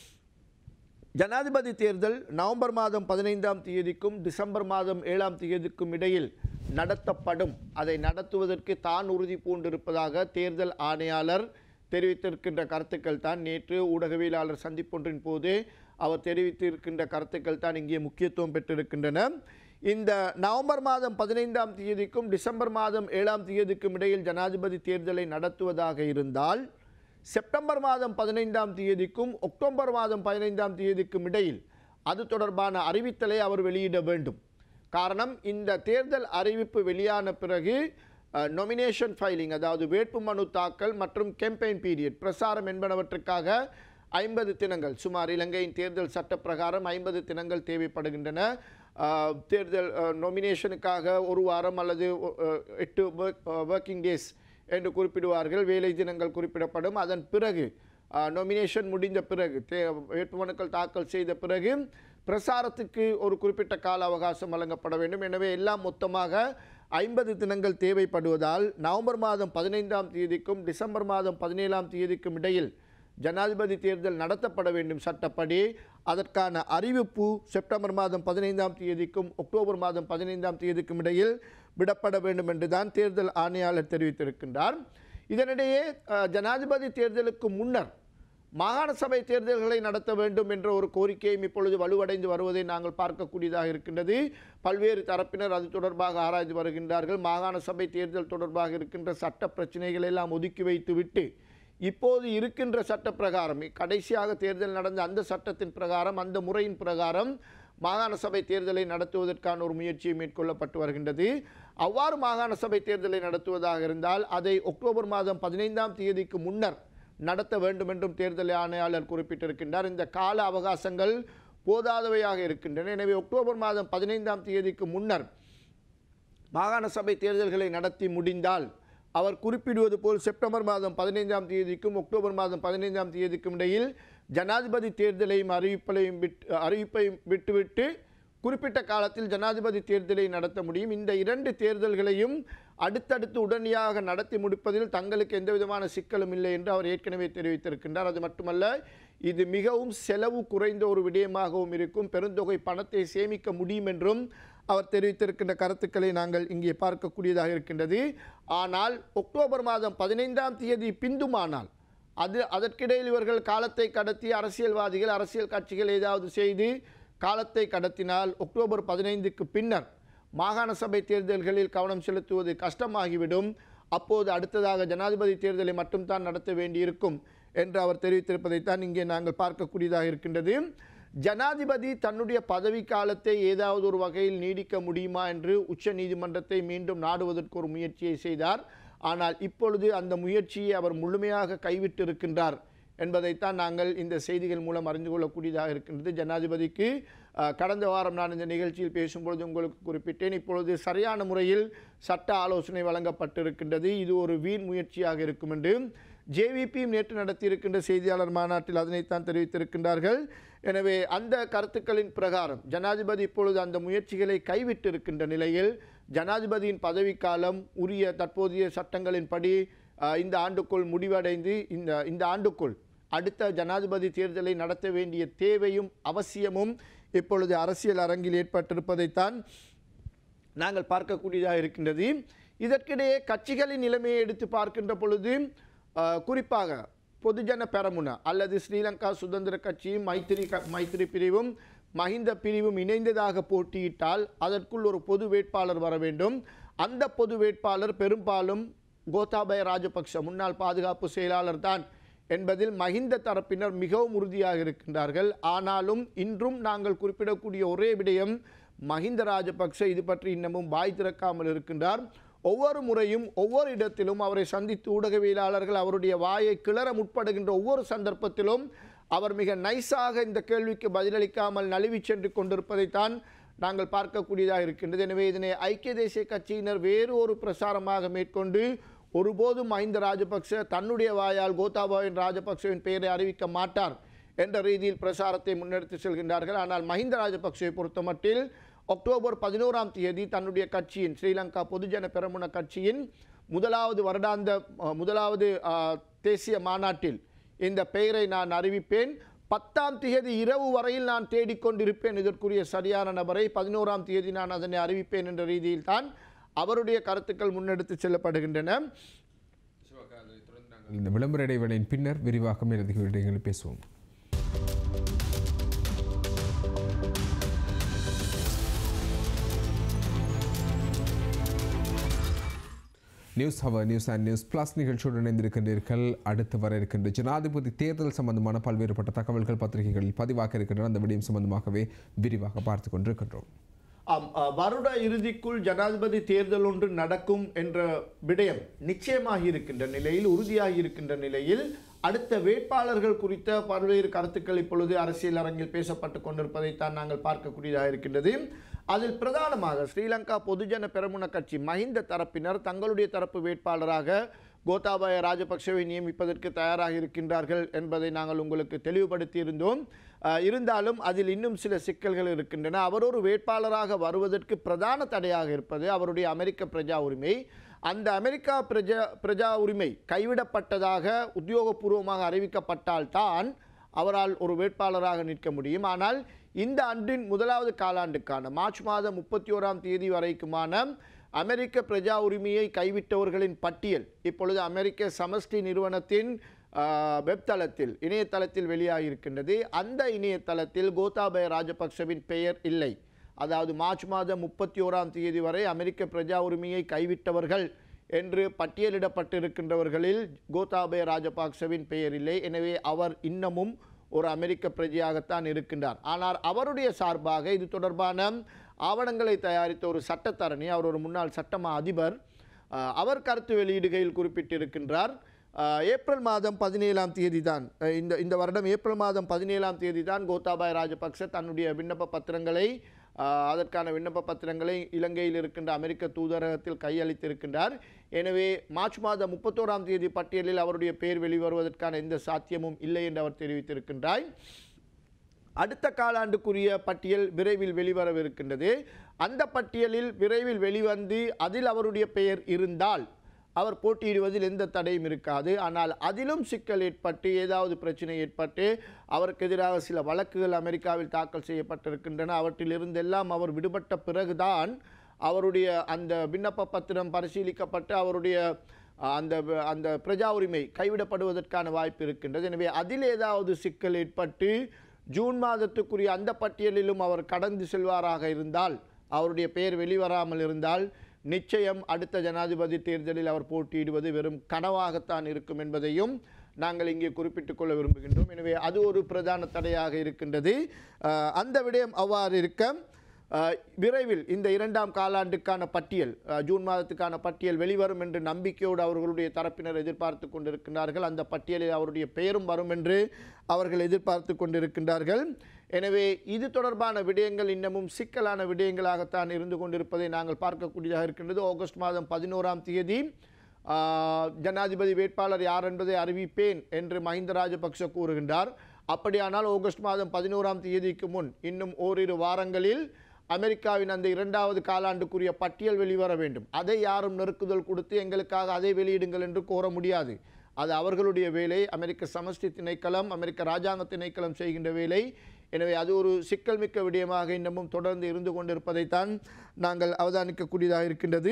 ஜனாதிபதி தேர்தல் நவம்பர் மாதம் பதினைந்தாம் தேதிக்கும் டிசம்பர் மாதம் ஏழாம் தேதிக்கும் இடையில் நடத்தப்படும் அதை நடத்துவதற்கு தான் உறுதி பூண்டிருப்பதாக தேர்தல் ஆணையாளர் தெரிவித்திருக்கின்ற கருத்துக்கள் தான் நேற்று ஊடகவியலாளர் சந்திப்பொன்றின் போது அவர் தெரிவித்திருக்கின்ற கருத்துக்கள் தான் இங்கே முக்கியத்துவம் பெற்றிருக்கின்றன இந்த நவம்பர் மாதம் பதினைந்தாம் தேதிக்கும் டிசம்பர் மாதம் ஏழாம் தேதிக்கும் இடையில் ஜனாதிபதி தேர்தலை நடத்துவதாக இருந்தால் செப்டம்பர் மாதம் பதினைந்தாம் தேதிக்கும் அக்டோபர் மாதம் பதினைந்தாம் தேதிக்கும் இடையில் அது தொடர்பான அறிவித்தலை அவர் வெளியிட வேண்டும் காரணம் இந்த தேர்தல் அறிவிப்பு வெளியான பிறகு நொமினேஷன் ஃபைலிங் அதாவது வேட்புமனு தாக்கல் மற்றும் கேம்பெயின் பீரியட் பிரசாரம் என்பனவற்றுக்காக ஐம்பது தினங்கள் சுமார் இலங்கையின் தேர்தல் சட்ட பிரகாரம் ஐம்பது தினங்கள் தேவைப்படுகின்றன அஹ், தேர்தல் நொமினேஷனுக்காக ஒரு வாரம் அல்லது அஹ், எட்டு ஒர்க்கிங் டேஸ் என்று குறிப்பிடுவார்கள் வேலை தினங்கள் குறிப்பிடப்படும் அதன் பிறகு நொமினேஷன் முடிந்த பிறகு தே வேட்புமனுக்கள் தாக்கல் செய்த பிறகு பிரசாரத்துக்கு ஒரு குறிப்பிட்ட கால அவகாசம் வழங்கப்பட வேண்டும் எனவே எல்லாம் மொத்தமாக ஐம்பது தினங்கள் தேவைப்படுவதால் நவம்பர் மாதம் பதினைந்தாம் தேதிக்கும் டிசம்பர் மாதம் பதினேழாம் தேதிக்கும் இடையில் ஜனாதிபதி தேர்தல் நடத்தப்பட வேண்டும் சட்டப்படி அதற்கான அறிவிப்பு செப்டம்பர் மாதம் பதினைந்தாம் தேதிக்கும் அக்டோபர் மாதம் பதினைந்தாம் தேதிக்கும் இடையில் விடப்பட வேண்டும் என்று தான் தேர்தல் ஆணையாளர் தெரிவித்திருக்கின்றார் இதனிடையே அஹ், ஜனாதிபதி தேர்தலுக்கு முன்னர் மாகாண சபை தேர்தல்களை நடத்த வேண்டும் என்ற ஒரு கோரிக்கையும் இப்பொழுது வலுவடைந்து வருவதை நாங்கள் பார்க்கக்கூடியதாக இருக்கின்றது பல்வேறு தரப்பினர் அது தொடர்பாக ஆராய்ந்து வருகின்றார்கள் மாகாண சபை தேர்தல் தொடர்பாக இருக்கின்ற சட்ட பிரச்சனைகளை எல்லாம் ஒதுக்கி வைத்துவிட்டு இப்போது இருக்கின்ற சட்ட பிரகாரம் கடைசியாக தேர்தல் நடந்த அந்த சட்டத்தின் பிரகாரம் அந்த முறையின் பிரகாரம் மாகாண சபை தேர்தலை நடத்துவதற்கான ஒரு முயற்சியை மேற்கொள்ளப்பட்டு வருகின்றது அவ்வாறு மாகாண சபை தேர்தலை நடத்துவதாக இருந்தால் அதை அக்டோபர் மாதம் பதினைந்தாம் தேதிக்கு முன்னர் நடத்த வேண்டும் என்றும் தேர்தல் ஆணையாளர் குறிப்பிட்டிருக்கின்றார் இந்த கால அவகாசங்கள் போதாதவையாக இருக்கின்றன எனவே அக்டோபர் மாதம் பதினைந்தாம் தேதிக்கு முன்னர் மாகாண சபை தேர்தல்களை நடத்தி முடிந்தால் அவர் குறிப்பிடுவது போல் செப்டம்பர் மாதம் பதினைந்தாம் தேதிக்கும் அக்டோபர் மாதம் பதினைந்தாம் தேதிக்கும் இடையில் ஜனாதிபதி தேர்தலையும் அறிவிப்பையும் விட்டு அறிவிப்பையும் விட்டுவிட்டு குறிப்பிட்ட காலத்தில் ஜனாதிபதி தேர்தலை நடத்த முடியும் இந்த இரண்டு தேர்தல்களையும் அடுத்தடுத்து உடனடியாக நடத்தி முடிப்பதில் தங்களுக்கு எந்த விதமான சிக்கலும் இல்லை என்று அவர் ஏற்கனவே தெரிவித்திருக்கின்றார் அது மட்டுமல்ல இது மிகவும் செலவு குறைந்த ஒரு விடயமாகவும் இருக்கும் பெருந்தொகை பணத்தை சேமிக்க முடியும் என்றும் அவர் தெரிவித்திருக்கின்ற கருத்துக்களை நாங்கள் இங்கே பார்க்கக்கூடியதாக இருக்கின்றது ஆனால் அக்டோபர் மாதம் பதினைந்தாம் தேதி பிந்துமானால் அது அதற்கிடையில் இவர்கள் காலத்தை கடத்தி அரசியல்வாதிகள் அரசியல் கட்சிகள் ஏதாவது செய்து காலத்தை கடத்தினால் அக்டோபர் பதினைந்துக்கு பின்னர் மாகாண சபை தேர்தல்களில் கவனம் செலுத்துவது கஷ்டமாகிவிடும் அப்போது அடுத்ததாக ஜனாதிபதி தேர்தலை மட்டும்தான் நடத்த வேண்டியிருக்கும் என்று அவர் தெரிவித்திருப்பதைத்தான் இங்கே நாங்கள் பார்க்கக்கூடியதாக இருக்கின்றது ஜனாதிபதி தன்னுடைய பதவி காலத்தை ஏதாவது ஒரு வகையில் நீடிக்க முடியுமா என்று உச்ச நீதிமன்றத்தை மீண்டும் நாடுவதற்கு ஒரு முயற்சியை செய்தார் ஆனால் இப்பொழுது அந்த முயற்சியை அவர் முழுமையாக கைவிட்டிருக்கின்றார் என்பதைத்தான் நாங்கள் இந்த செய்திகள் மூலம் அறிந்து கொள்ளக்கூடியதாக இருக்கின்றது ஜனாதிபதிக்கு அஹ், கடந்த வாரம் நான் இந்த நிகழ்ச்சியில் பேசும்பொழுது உங்களுக்கு குறிப்பிட்டேன் இப்பொழுது சரியான முறையில் சட்ட ஆலோசனை வழங்கப்பட்டிருக்கின்றது இது ஒரு வீண் முயற்சியாக இருக்கும் என்று ஜேவிபியும் நேற்று நடத்தியிருக்கின்ற செய்தியாளர் மாநாட்டில் அதனைத்தான் தெரிவித்திருக்கின்றார்கள் எனவே அந்த கருத்துக்களின் பிரகாரம் ஜனாதிபதி இப்பொழுது அந்த முயற்சிகளை கைவிட்டிருக்கின்ற நிலையில் ஜனாதிபதியின் பதவிக்காலம் உரிய தற்போதைய சட்டங்களின்படி அஹ், இந்த ஆண்டுக்குள் முடிவடைந்து இந்த இந்த ஆண்டுக்குள் அடுத்த ஜனாதிபதி தேர்தலை நடத்த வேண்டிய தேவையும் அவசியமும் இப்பொழுது அரசியல் அரங்கில் ஏற்பட்டிருப்பதைத்தான் நாங்கள் பார்க்கக்கூடியதாக இருக்கின்றது இதற்கிடையே கட்சிகளின் நிலைமையை எடுத்து பார்க்கின்ற பொழுது அஹ், குறிப்பாக பொதுஜன பெரமுன அல்லது ஸ்ரீலங்கா சுதந்திர கட்சியும் மைத்திரி க- மைத்திரி பிரிவும் மஹிந்த பிரிவும் இணைந்ததாக போட்டியிட்டால் அதற்குள் ஒரு பொது வேட்பாளர் வர வேண்டும் அந்த பொது வேட்பாளர் பெரும்பாலும் கோத்தாபய ராஜபக்ஷ முன்னாள் பாதுகாப்பு செயலாளர் தான் என்பதில் மஹிந்த தரப்பினர் மிகவும் உறுதியாக இருக்கின்றார்கள் ஆனாலும் இன்றும் நாங்கள் குறிப்பிடக்கூடிய ஒரே விடயம் மஹிந்த ராஜபக்ஷ இது பற்றி இன்னமும் வாய் திறக்காமல் இருக்கின்றார் ஒவ்வொரு முறையும் ஒவ்வொரு இடத்திலும் அவரை சந்தித்து ஊடகவியலாளர்கள் அவருடைய வாயை கிளற முற்படுகின்ற ஒவ்வொரு சந்தர்ப்பத்திலும் அவர் மிக நைஸாக இந்த கேள்விக்கு பதிலளிக்காமல் நழுவி சென்று கொண்டிருப்பதைத்தான் நாங்கள் பார்க்கக்கூடியதாக இருக்கின்றது எனவே இதனை ஐக்கிய தேசிய கட்சியினர் வேறு ஒரு பிரசாரமாக மேற்கொண்டு ஒருபோதும் மஹிந்த ராஜபக்ச தன்னுடைய வாயால் கோத்தாபாயின் ராஜபக்சவின் பெயரை அறிவிக்க மாட்டார் என்ற ரீதியில் பிரசாரத்தை முன்னெடுத்து செல்கின்றார்கள் ஆனால் மஹிந்த ராஜபக்சவை பொறுத்தமட்டில் அக்டோபர் பதினோராம் தேதி தன்னுடைய கட்சியின் ஸ்ரீலங்கா பொதுஜன பெரமுன கட்சியின் முதலாவது வருடாந்த அஹ், முதலாவது அஹ், தேசிய மாநாட்டில் இந்த பெயரை நான் அறிவிப்பேன் பத்தாம் தேதி இரவு வரையில் நான் தேடிக்கொண்டிருப்பேன் இதற்குரிய சரியான நபரை பதினோராம் தேதி நான் அதனை அறிவிப்பேன் என்ற ரீதியில் தான் அவருடைய கருத்துக்கள் முன்னெடுத்து செல்லப்படுகின்றன இந்த விளம்பர இடைவேளையின் பின்னர் விரிவாக மேலதிக விடயங்களை பேசுவோம் news hour news and news plus நிகழ்ச்சியுடன் இணைந்திருக்கின்றீர்கள் அடுத்து வர இருக்கின்ற ஜனாதிபதி தேர்தல் சம்பந்தமான பல்வேறுபட்ட தகவல்கள் பத்திரிகைகளில் பதிவாக இருக்கின்றன அந்த விடயம் சம்பந்தமாகவே விரிவாக பார்த்து கொண்டிருக்கின்றோம் ஆம் அ, வருட இறுதிக்குள் ஜனாதிபதி தேர்தல் ஒன்று நடக்கும் என்ற விடயம் நிச்சயமாகி இருக்கின்ற நிலையில் உறுதியாகி இருக்கின்ற நிலையில் அடுத்த வேட்பாளர்கள் குறித்த பல்வேறு கருத்துக்கள் இப்பொழுது அரசியல் அரங்கில் பேசப்பட்டு கொண்டிருப்பதைத்தான் நாங்கள் பார்க்கக்கூடியதாக இருக்கின்றது அதில் பிரதானமாக ஸ்ரீலங்கா பொதுஜன பெரமுன கட்சி மஹிந்த தரப்பினர் தங்களுடைய தரப்பு வேட்பாளராக கோத்தாபாய ராஜபக்சவை நியமிப்பதற்கு தயாராக இருக்கின்றார்கள் என்பதை நாங்கள் உங்களுக்கு தெளிவுபடுத்தி இருந்தோம் அஹ், இருந்தாலும் அதில் இன்னும் சில சிக்கல்கள் இருக்கின்றன அவர் ஒரு வேட்பாளராக வருவதற்கு பிரதான தடையாக இருப்பது அவருடைய அமெரிக்க பிரஜா உரிமை அந்த அமெரிக்கா பிரஜா பிரஜா உரிமை கைவிடப்பட்டதாக உத்தியோகபூர்வமாக அறிவிக்கப்பட்டால்தான் அவரால் ஒரு வேட்பாளராக நிற்க முடியும் ஆனால் இந்த ஆண்டின் முதலாவது காலாண்டுக்கான மார்ச் மாதம் முப்பத்தி ஓராம் தேதி வரைக்குமான அமெரிக்க பிரஜா உரிமையை கைவிட்டவர்களின் பட்டியல் இப்பொழுது அமெரிக்க சமஷ்டி நிறுவனத்தின் ஆஹ், வெப்தளத்தில் இணையதளத்தில் வெளியாகியிருக்கின்றது அந்த இணையதளத்தில் கோத்தாபய ராஜபக்சவின் பெயர் இல்லை அதாவது மார்ச் மாதம் முப்பத்தி ஓராம் தேதி வரை அமெரிக்க பிரஜா உரிமையை கைவிட்டவர்கள் என்று பட்டியலிடப்பட்டிருக்கின்றவர்களில் கோத்தாபய ராஜபக்சவின் பெயர் இல்லை எனவே அவர் இன்னமும் ஒரு அமெரிக்க பிரஜையாகத்தான் இருக்கின்றார் ஆனால் அவருடைய சார்பாக இது தொடர்பான ஆவணங்களை தயாரித்த ஒரு சட்டத்தரணி அவர் ஒரு முன்னாள் சட்டமா அதிபர் அஹ், அவர் கருத்து வெளியிடுகையில் குறிப்பிட்டிருக்கின்றார் அஹ், ஏப்ரல் மாதம் பதினேழாம் தேதி தான் அஹ், இந்த இந்த வருடம் ஏப்ரல் மாதம் பதினேழாம் தேதி தான் கோத்தாபாய ராஜபக்ச தன்னுடைய விண்ணப்ப பத்திரங்களை அஹ், அதற்கான விண்ணப்ப பத்திரங்களை இலங்கையில் இருக்கின்ற அமெரிக்க தூதரகத்தில் கையளித்திருக்கின்றார் எனவே மார்ச் மாதம் முப்பத்தோராம் தேதி பட்டியலில் அவருடைய பெயர் வெளிவருவதற்கான எந்த சாத்தியமும் இல்லை என்று அவர் தெரிவித்திருக்கின்றார் அடுத்த காலாண்டுக்குரிய பட்டியல் விரைவில் வெளிவரவிருக்கின்றது அந்த பட்டியலில் விரைவில் வெளிவந்து அதில் அவருடைய பெயர் இருந்தால் அவர் போட்டியிடுவதில் எந்த தடையும் இருக்காது ஆனால் அதிலும் சிக்கல் ஏற்பட்டு ஏதாவது பிரச்சனை ஏற்பட்டு அவருக்கு எதிராக சில வழக்குகள் அமெரிக்காவில் தாக்கல் செய்யப்பட்டிருக்கின்றன அவற்றிலிருந்தெல்லாம் அவர் விடுபட்ட பிறகுதான் அவருடைய அந்த விண்ணப்ப பத்திரம் பரிசீலிக்கப்பட்டு அவருடைய அஹ், அந்த அந்த பிரஜா உரிமை கைவிடப்படுவதற்கான வாய்ப்பு இருக்கின்றது எனவே அதில் ஏதாவது சிக்கல் ஏற்பட்டு ஜூன் மாதத்துக்குரிய அந்த பட்டியலிலும் அவர் கடந்து செல்வாராக இருந்தால் அவருடைய பெயர் வெளிவராமல் இருந்தால் நிச்சயம் அடுத்த ஜனாதிபதி தேர்தலில் அவர் போட்டியிடுவது வெறும் கனவாகத்தான் இருக்கும் என்பதையும் நாங்கள் இங்கே குறிப்பிட்டுக் கொள்ள விரும்புகின்றோம் எனவே அது ஒரு பிரதான தடையாக இருக்கின்றது அஹ், அந்த விடயம் அவ்வாறு இருக்க அஹ், விரைவில் இந்த இரண்டாம் காலாண்டுக்கான பட்டியல் அஹ், ஜூன் மாதத்துக்கான பட்டியல் வெளிவரும் என்று நம்பிக்கையோடு அவர்களுடைய தரப்பினர் எதிர்பார்த்து கொண்டிருக்கின்றார்கள் அந்த பட்டியலில் அவருடைய பெயரும் வரும் என்று அவர்கள் எதிர்பார்த்து கொண்டிருக்கின்றார்கள் எனவே இது தொடர்பான விடயங்கள் இன்னமும் சிக்கலான விடயங்களாகத்தான் இருந்து கொண்டிருப்பதை நாங்கள் பார்க்கக்கூடியதாக இருக்கின்றது ஆகஸ்ட் மாதம் பதினோராம் தேதி ஆஹ், ஜனாதிபதி வேட்பாளர் யார் என்பதை அறிவிப்பேன் என்று மஹிந்த ராஜபக்ஷ கூறுகின்றார் அப்படியானால் ஆகஸ்ட் மாதம் பதினோராம் தேதிக்கு முன் இன்னும் ஓரிரு வாரங்களில் அமெரிக்காவின் அந்த இரண்டாவது காலாண்டுக்குரிய பட்டியல் வெளிவர வேண்டும் அதை யாரும் நெருக்குதல் கொடுத்து எங்களுக்காக அதை வெளியிடுங்கள் என்று கோர முடியாது அது அவர்களுடைய வேலை அமெரிக்க சமஷ்டி திணைக்களம் அமெரிக்க ராஜாங்க திணைக்களம் செய்கின்ற வேலை எனவே அது ஒரு சிக்கல்மிக்க விடயமாக இன்னமும் தொடர்ந்து இருந்து கொண்டிருப்பதைத்தான் நாங்கள் அவதானிக்கக்கூடியதாக இருக்கின்றது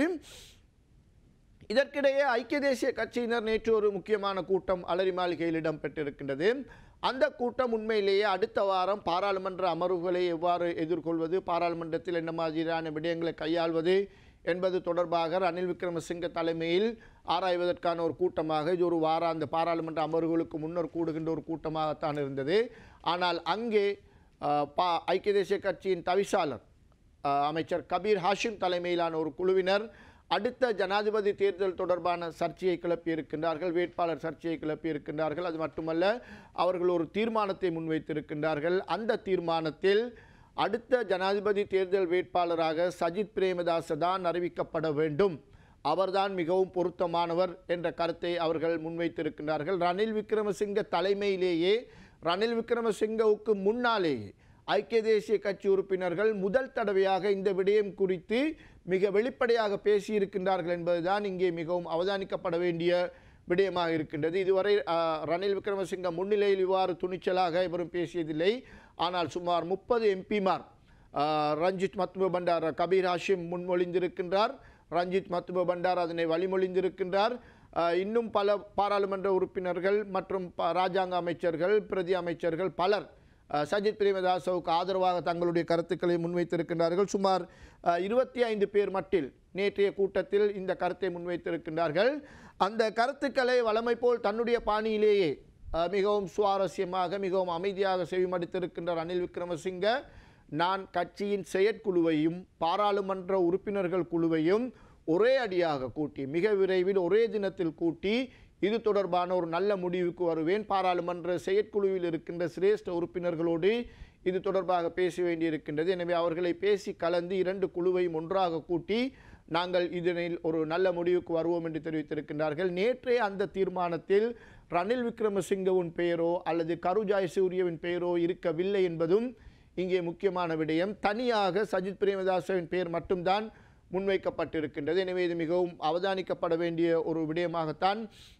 இதற்கிடையே ஐக்கிய தேசிய கட்சியினர் நேற்று ஒரு முக்கியமான கூட்டம் அலரி மாளிகையில் இடம்பெற்றிருக்கின்றது அந்த கூட்டம் உண்மையிலேயே அடுத்த வாரம் பாராளுமன்ற அமர்வுகளை எவ்வாறு எதிர்கொள்வது பாராளுமன்றத்தில் என்ன மாதிரியான விடயங்களை கையாள்வது என்பது தொடர்பாக ரணில் விக்ரமசிங்க தலைமையில் ஆராய்வதற்கான ஒரு கூட்டமாக இது ஒரு வாராந்த பாராளுமன்ற அமர்வுகளுக்கு முன்னர் கூடுகின்ற ஒரு கூட்டமாகத்தான் இருந்தது ஆனால் அங்கே அஹ், பா ஐக்கிய தேசிய கட்சியின் தவிசாளர் அஹ், அமைச்சர் கபீர் ஹாஷிம் தலைமையிலான ஒரு குழுவினர் அடுத்த ஜனாதிபதி தேர்தல் தொடர்பான சர்ச்சையை கிளப்பியிருக்கின்றார்கள் வேட்பாளர் சர்ச்சையை கிளப்பியிருக்கின்றார்கள் அது மட்டுமல்ல அவர்கள் ஒரு தீர்மானத்தை முன்வைத்திருக்கின்றார்கள் அந்த தீர்மானத்தில் அடுத்த ஜனாதிபதி தேர்தல் வேட்பாளராக சஜித் பிரேமதாச தான் அறிவிக்கப்பட வேண்டும் அவர்தான் மிகவும் பொருத்தமானவர் என்ற கருத்தை அவர்கள் முன்வைத்திருக்கின்றார்கள் ரணில் விக்ரமசிங்க தலைமையிலேயே ரணில் விக்ரமசிங்கவுக்கு முன்னாலேயே ஐக்கிய தேசிய கட்சி உறுப்பினர்கள் முதல் தடவையாக இந்த விடயம் குறித்து மிக வெளிப்படையாக பேசியிருக்கின்றார்கள் என்பதுதான் இங்கே மிகவும் அவதானிக்கப்பட வேண்டிய விடயமாக இருக்கின்றது இதுவரை அஹ், ரணில் விக்ரமசிங்க முன்னிலையில் இவ்வாறு துணிச்சலாக இவரும் பேசியதில்லை ஆனால் சுமார் முப்பது எம்பிமார் ரஞ்சித் மத்தும பண்டார் கபீர் ஹாஷிம் முன்மொழிந்திருக்கின்றார் ரஞ்சித் மத்தும பண்டார் அதனை வழிமொழிந்திருக்கின்றார் அஹ், இன்னும் பல பாராளுமன்ற உறுப்பினர்கள் மற்றும் ப- ராஜாங்க அமைச்சர்கள் பிரதி அமைச்சர்கள் பலர் அஹ், சஜித் பிரேமதாசவுக்கு ஆதரவாக தங்களுடைய கருத்துக்களை முன்வைத்திருக்கின்றார்கள் சுமார் இருபத்தி ஐந்து பேர் மட்டில் நேற்றைய கூட்டத்தில் இந்த கருத்தை முன்வைத்திருக்கின்றார்கள் அந்த கருத்துக்களை வழமை போல் தன்னுடைய பாணியிலேயே அஹ், மிகவும் சுவாரஸ்யமாக மிகவும் அமைதியாக செவிமடுத்திருக்கின்ற ரணில் விக்ரமசிங்க நான் கட்சியின் செயற்குழுவையும் பாராளுமன்ற உறுப்பினர்கள் குழுவையும் ஒரே அடியாக கூட்டி மிக விரைவில் ஒரே தினத்தில் கூட்டி இது தொடர்பான ஒரு நல்ல முடிவுக்கு வருவேன் பாராளுமன்ற செயற்குழுவில் இருக்கின்ற சிரேஷ்ட உறுப்பினர்களோடு இது தொடர்பாக பேச வேண்டியிருக்கின்றது எனவே அவர்களை பேசி கலந்து இரண்டு குழுவையும் ஒன்றாக கூட்டி நாங்கள் இதனில் ஒரு நல்ல முடிவுக்கு வருவோம் என்று தெரிவித்திருக்கின்றார்கள் நேற்றே அந்த தீர்மானத்தில் ரணில் விக்ரமசிங்கவின் பெயரோ அல்லது கருஜாய் சூரியவின் பெயரோ இருக்கவில்லை என்பதும் இங்கே முக்கியமான விடயம் தனியாக சஜித் பிரேமதாசவின் பெயர் மட்டும்தான் முன்வைக்கப்பட்டிருக்கின்றது எனவே இது மிகவும் அவதானிக்கப்பட வேண்டிய ஒரு விடயமாகத்தான்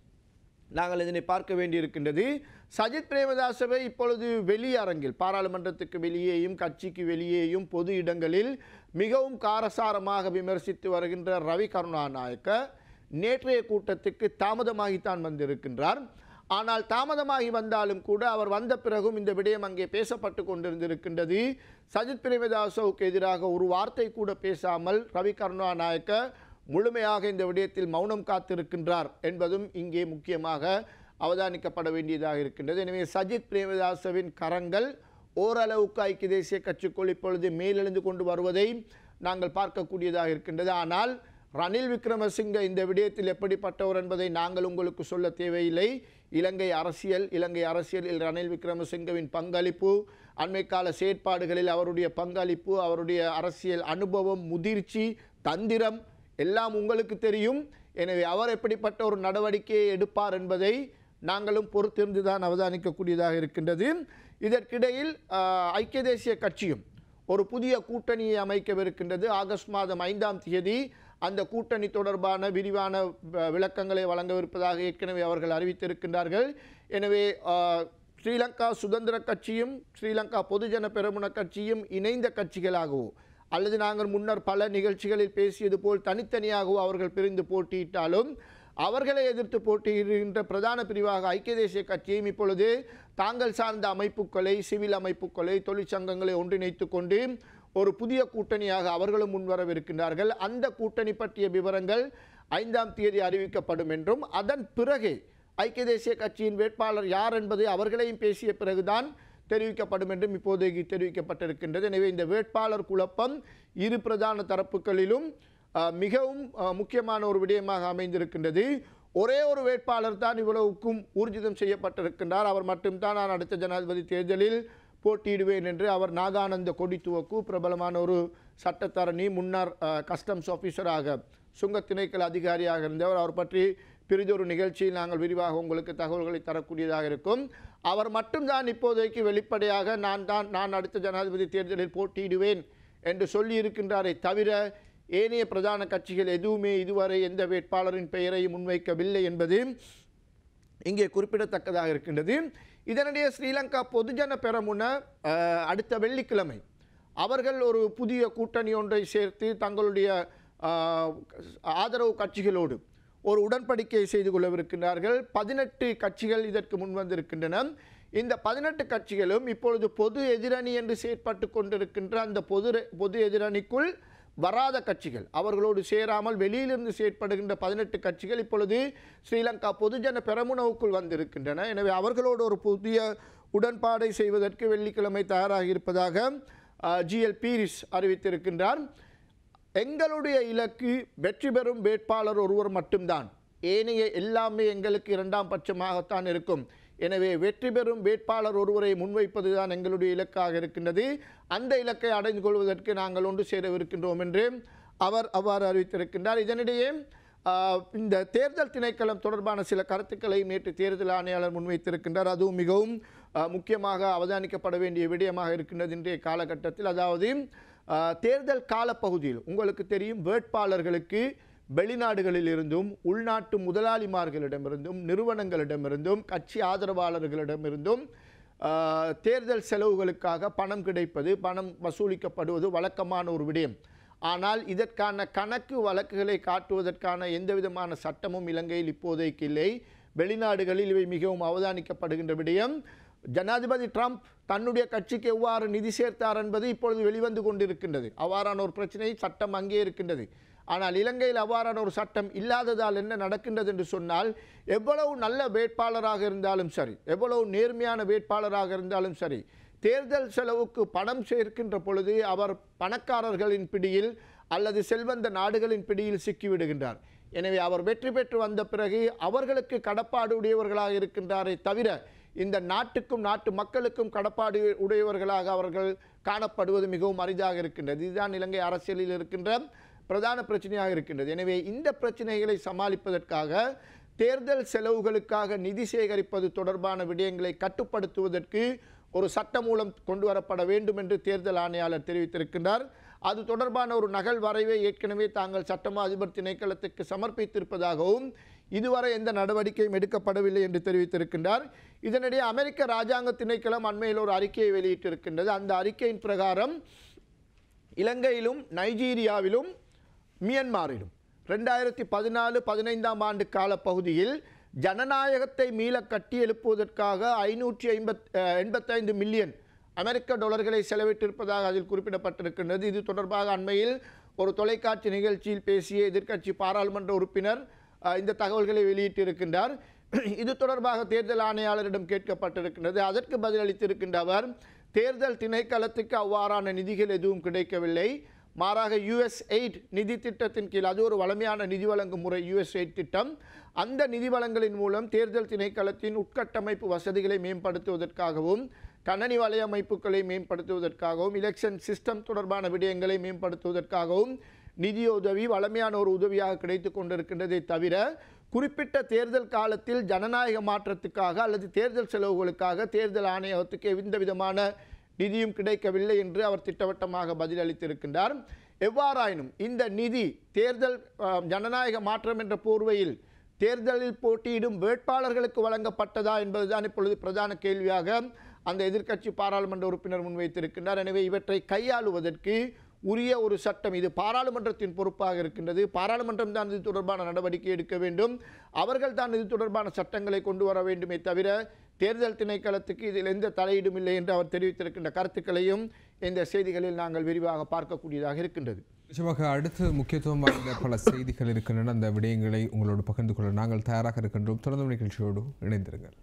நாங்கள் இதனை பார்க்க வேண்டியிருக்கின்றது சஜித் பிரேமதாசவை இப்பொழுது வெளியரங்கில் பாராளுமன்றத்துக்கு வெளியேயும் கட்சிக்கு வெளியேயும் பொது இடங்களில் மிகவும் காரசாரமாக விமர்சித்து வருகின்ற ரவி கருணாநாயக்க நேற்றைய கூட்டத்துக்கு தாமதமாகித்தான் வந்திருக்கின்றார் ஆனால் தாமதமாகி வந்தாலும் கூட அவர் வந்த பிறகும் இந்த விடயம் அங்கே பேசப்பட்டு கொண்டிருந்திருக்கின்றது சஜித் பிரேமதாசவுக்கு எதிராக ஒரு வார்த்தை கூட பேசாமல் ரவி கருணாநாயக்க முழுமையாக இந்த விடயத்தில் மௌனம் காத்திருக்கின்றார் என்பதும் இங்கே முக்கியமாக அவதானிக்கப்பட வேண்டியதாக இருக்கின்றது எனவே சஜித் பிரேமதாசவின் கரங்கள் ஓரளவுக்கு ஐக்கிய தேசிய கட்சிக்குள் இப்பொழுது மேலெழுந்து கொண்டு வருவதை நாங்கள் பார்க்கக்கூடியதாக இருக்கின்றது ஆனால் ரணில் விக்ரமசிங்க இந்த விடயத்தில் எப்படிப்பட்டவர் என்பதை நாங்கள் உங்களுக்கு சொல்ல தேவையில்லை இலங்கை அரசியல் இலங்கை அரசியலில் ரணில் விக்ரமசிங்கவின் பங்களிப்பு அண்மைக்கால செயற்பாடுகளில் அவருடைய பங்களிப்பு அவருடைய அரசியல் அனுபவம் முதிர்ச்சி தந்திரம் எல்லாம் உங்களுக்கு தெரியும் எனவே அவர் எப்படிப்பட்ட ஒரு நடவடிக்கையை எடுப்பார் என்பதை நாங்களும் பொறுத்திருந்து தான் அவதானிக்கக்கூடியதாக இருக்கின்றது இதற்கிடையில் ஆஹ், ஐக்கிய தேசிய கட்சியும் ஒரு புதிய கூட்டணியை அமைக்கவிருக்கின்றது ஆகஸ்ட் மாதம் ஐந்தாம் தேதி அந்த கூட்டணி தொடர்பான விரிவான வ- விளக்கங்களை வழங்கவிருப்பதாக ஏற்கனவே அவர்கள் அறிவித்திருக்கின்றார்கள் எனவே ஆஹ், ஸ்ரீலங்கா சுதந்திர கட்சியும் ஸ்ரீலங்கா பொதுஜன பெரமுன கட்சியும் இணைந்த கட்சிகளாகவோ அல்லது நாங்கள் முன்னர் பல நிகழ்ச்சிகளில் பேசியது போல் தனித்தனியாகவோ அவர்கள் பிரிந்து போட்டியிட்டாலும் அவர்களை எதிர்த்து போட்டியிடுகின்ற பிரதான பிரிவாக ஐக்கிய தேசிய கட்சியும் இப்பொழுது தாங்கள் சார்ந்த அமைப்புகளை சிவில் அமைப்புகளை தொழிற்சங்கங்களை ஒன்றிணைத்து கொண்டு ஒரு புதிய கூட்டணியாக அவர்களும் முன்வரவிருக்கின்றார்கள் அந்த கூட்டணி பற்றிய விவரங்கள் ஐந்தாம் தேதி அறிவிக்கப்படும் என்றும் அதன் பிறகே ஐக்கிய தேசிய கட்சியின் வேட்பாளர் யார் என்பதை அவர்களையும் பேசிய பிறகுதான் தெரிவிக்கப்படும் என்றும் இப்போதைக்கு தெரிவிக்கப்பட்டிருக்கின்றது எனவே இந்த வேட்பாளர் குழப்பம் இரு பிரதான தரப்புகளிலும் அஹ், மிகவும் அஹ், முக்கியமான ஒரு விடயமாக அமைந்திருக்கின்றது ஒரே ஒரு வேட்பாளர் தான் இவ்வளவுக்கும் ஊர்ஜிதம் செய்யப்பட்டிருக்கின்றார் அவர் மட்டும்தான் நான் அடுத்த ஜனாதிபதி தேர்தலில் போட்டியிடுவேன் என்று அவர் நாகானந்த கொடித்துவக்கு பிரபலமான ஒரு சட்டத்தரணி முன்னாள் அஹ், கஸ்டம்ஸ் ஆஃபீஸராக சுங்க திணைக்கள அதிகாரியாக இருந்தவர் அவர் பற்றி பிறிதொரு நிகழ்ச்சியில் நாங்கள் விரிவாக உங்களுக்கு தகவல்களை தரக்கூடியதாக இருக்கும் அவர் மட்டும்தான் இப்போதைக்கு வெளிப்படையாக நான் தான் நான் அடுத்த ஜனாதிபதி தேர்தலில் போட்டியிடுவேன் என்று சொல்லி இருக்கின்றாரே தவிர ஏனைய பிரதான கட்சிகள் எதுவுமே இதுவரை எந்த வேட்பாளரின் பெயரையும் முன்வைக்கவில்லை என்பது இங்கே குறிப்பிடத்தக்கதாக இருக்கின்றது இதனிடையே ஸ்ரீலங்கா பொதுஜன பெரமுன அஹ், அடுத்த வெள்ளிக்கிழமை அவர்கள் ஒரு புதிய கூட்டணி ஒன்றை சேர்த்து தங்களுடைய அஹ், ஆதரவு கட்சிகளோடு ஒரு உடன்படிக்கை செய்து கொள்ளவிருக்கின்றார்கள் பதினெட்டு கட்சிகள் இதற்கு முன் வந்திருக்கின்றன இந்த பதினெட்டு கட்சிகளும் இப்பொழுது பொது எதிரணி என்று செயற்பட்டு கொண்டிருக்கின்ற அந்த பொது பொது எதிரணிக்குள் வராத கட்சிகள் அவர்களோடு சேராமல் வெளியிலிருந்து செயற்படுகின்ற பதினெட்டு கட்சிகள் இப்பொழுது ஸ்ரீலங்கா பொதுஜன பெரமுனவுக்குள் வந்திருக்கின்றன எனவே அவர்களோடு ஒரு புதிய உடன்பாடை செய்வதற்கு வெள்ளிக்கிழமை தயாராக இருப்பதாக ஜிஎல் பீரிஸ் அறிவித்திருக்கின்றார் எங்களுடைய இலக்கு வெற்றி பெறும் வேட்பாளர் ஒருவர் மட்டும்தான் ஏனைய எல்லாமே எங்களுக்கு இரண்டாம் பட்சமாகத்தான் இருக்கும் எனவே வெற்றி பெறும் வேட்பாளர் ஒருவரை முன்வைப்பதுதான் எங்களுடைய இலக்காக இருக்கின்றது அந்த இலக்கை அடைந்து கொள்வதற்கு நாங்கள் ஒன்று சேரவிருக்கின்றோம் என்று அவர் அவ்வாறு அறிவித்திருக்கின்றார் இதனிடையே ஆஹ், இந்த தேர்தல் திணைக்களம் தொடர்பான சில கருத்துக்களை நேற்று தேர்தல் ஆணையாளர் முன்வைத்திருக்கின்றார் அதுவும் மிகவும் ஆஹ், முக்கியமாக அவதானிக்கப்பட வேண்டிய விடயமாக இருக்கின்றது இன்றைய காலகட்டத்தில் அதாவது ஆஹ், தேர்தல் காலப்பகுதியில் உங்களுக்கு தெரியும் வேட்பாளர்களுக்கு வெளிநாடுகளில் இருந்தும் உள்நாட்டு முதலாளிமார்களிடமிருந்தும் நிறுவனங்களிடமிருந்தும் கட்சி ஆதரவாளர்களிடமிருந்தும் ஆஹ், தேர்தல் செலவுகளுக்காக பணம் கிடைப்பது பணம் வசூலிக்கப்படுவது வழக்கமான ஒரு விடயம் ஆனால் இதற்கான கணக்கு வழக்குகளை காட்டுவதற்கான எந்த விதமான சட்டமும் இலங்கையில் இப்போதைக்கு இல்லை வெளிநாடுகளில் இவை மிகவும் அவதானிக்கப்படுகின்ற விடயம் ஜனாதிபதி ட்ரம்ப் தன்னுடைய கட்சிக்கு எவ்வாறு நிதி சேர்த்தார் என்பது இப்பொழுது வெளிவந்து கொண்டிருக்கின்றது அவ்வாறான ஒரு பிரச்சனை சட்டம் அங்கே இருக்கின்றது ஆனால் இலங்கையில் அவ்வாறான ஒரு சட்டம் இல்லாததால் என்ன நடக்கின்றது என்று சொன்னால் எவ்வளவு நல்ல வேட்பாளராக இருந்தாலும் சரி எவ்வளவு நேர்மையான வேட்பாளராக இருந்தாலும் சரி தேர்தல் செலவுக்கு பணம் சேர்க்கின்ற பொழுது அவர் பணக்காரர்களின் பிடியில் அல்லது செல்வந்த நாடுகளின் பிடியில் சிக்கிவிடுகின்றார் எனவே அவர் வெற்றி பெற்று வந்த பிறகு அவர்களுக்கு கடப்பாடு உடையவர்களாக இருக்கின்றாரே தவிர இந்த நாட்டுக்கும் நாட்டு மக்களுக்கும் கடப்பாடு உடையவர்களாக அவர்கள் காணப்படுவது மிகவும் அரிதாக இருக்கின்றது இதுதான் இலங்கை அரசியலில் இருக்கின்ற பிரதான பிரச்சனையாக இருக்கின்றது எனவே இந்த பிரச்சனைகளை சமாளிப்பதற்காக தேர்தல் செலவுகளுக்காக நிதி சேகரிப்பது தொடர்பான விடயங்களை கட்டுப்படுத்துவதற்கு ஒரு சட்ட மூலம் கொண்டு வரப்பட வேண்டும் என்று தேர்தல் ஆணையாளர் தெரிவித்திருக்கின்றார் அது தொடர்பான ஒரு நகல் வரைவை ஏற்கனவே தாங்கள் சட்டமா அதிபர் திணைக்களத்துக்கு சமர்ப்பித்திருப்பதாகவும் இதுவரை எந்த நடவடிக்கையும் எடுக்கப்படவில்லை என்று தெரிவித்திருக்கின்றார் இதனிடையே அமெரிக்க ராஜாங்க திணைக்களம் அண்மையில் ஒரு அறிக்கையை வெளியிட்டிருக்கின்றது அந்த அறிக்கையின் பிரகாரம் இலங்கையிலும் நைஜீரியாவிலும் மியன்மாரிலும் ரெண்டாயிரத்தி பதினாலு பதினைந்தாம் ஆண்டு கால பகுதியில் ஜனநாயகத்தை மீள கட்டி எழுப்புவதற்காக ஐநூற்றி ஐம்பத் அஹ், எண்பத்தைந்து மில்லியன் அமெரிக்க டாலர்களை செலவிட்டிருப்பதாக அதில் குறிப்பிடப்பட்டிருக்கின்றது இது தொடர்பாக அண்மையில் ஒரு தொலைக்காட்சி நிகழ்ச்சியில் பேசிய எதிர்க்கட்சி பாராளுமன்ற உறுப்பினர் அஹ், இந்த தகவல்களை வெளியிட்டிருக்கின்றார் இது தொடர்பாக தேர்தல் ஆணையாளரிடம் கேட்கப்பட்டிருக்கின்றது அதற்கு பதிலளித்திருக்கின்ற அவர் தேர்தல் திணைக்களத்துக்கு அவ்வாறான நிதிகள் எதுவும் கிடைக்கவில்லை மாறாக யுஎஸ் எயிட் நிதி திட்டத்தின் கீழ் அது ஒரு வளமையான நிதி வழங்கும் முறை யுஎஸ் எயிட் திட்டம் அந்த நிதி வளங்களின் மூலம் தேர்தல் திணைக்களத்தின் உட்கட்டமைப்பு வசதிகளை மேம்படுத்துவதற்காகவும் கணனி வலையமைப்புகளை மேம்படுத்துவதற்காகவும் எலெக்ஷன் சிஸ்டம் தொடர்பான விடயங்களை மேம்படுத்துவதற்காகவும் நிதியுதவி வளமையான ஒரு உதவியாக கிடைத்து கொண்டிருக்கின்றதை தவிர குறிப்பிட்ட தேர்தல் காலத்தில் ஜனநாயக மாற்றத்துக்காக அல்லது தேர்தல் செலவுகளுக்காக தேர்தல் ஆணையகத்துக்கு எந்த விதமான நிதியும் கிடைக்கவில்லை என்று அவர் திட்டவட்டமாக பதிலளித்திருக்கின்றார் எவ்வாறாயினும் இந்த நிதி தேர்தல் அஹ், ஜனநாயக மாற்றம் என்ற போர்வையில் தேர்தலில் போட்டியிடும் வேட்பாளர்களுக்கு வழங்கப்பட்டதா என்பதுதான் இப்பொழுது பிரதான கேள்வியாக அந்த எதிர்க்கட்சி பாராளுமன்ற உறுப்பினர் முன்வைத்திருக்கின்றார் எனவே இவற்றை கையாளுவதற்கு உரிய ஒரு சட்டம் இது பாராளுமன்றத்தின் பொறுப்பாக இருக்கின்றது பாராளுமன்றம் தான் இது தொடர்பான நடவடிக்கை எடுக்க வேண்டும் அவர்கள் தான் இது தொடர்பான சட்டங்களை கொண்டு வர வேண்டுமே தவிர தேர்தல் திணைக்களத்துக்கு இதில் எந்த தலையீடும் இல்லை என்று அவர் தெரிவித்திருக்கின்ற கருத்துக்களையும் இந்த செய்திகளில் நாங்கள் விரிவாக பார்க்கக்கூடியதாக இருக்கின்றது நிச்சயமாக அடுத்து முக்கியத்துவம் வாய்ந்த பல செய்திகள் இருக்கின்றன அந்த விடயங்களை உங்களோடு பகிர்ந்து கொள்ள நாங்கள் தயாராக இருக்கின்றோம் தொடர்ந்து நிகழ்ச்சியோடு இணைந்திருங்கள்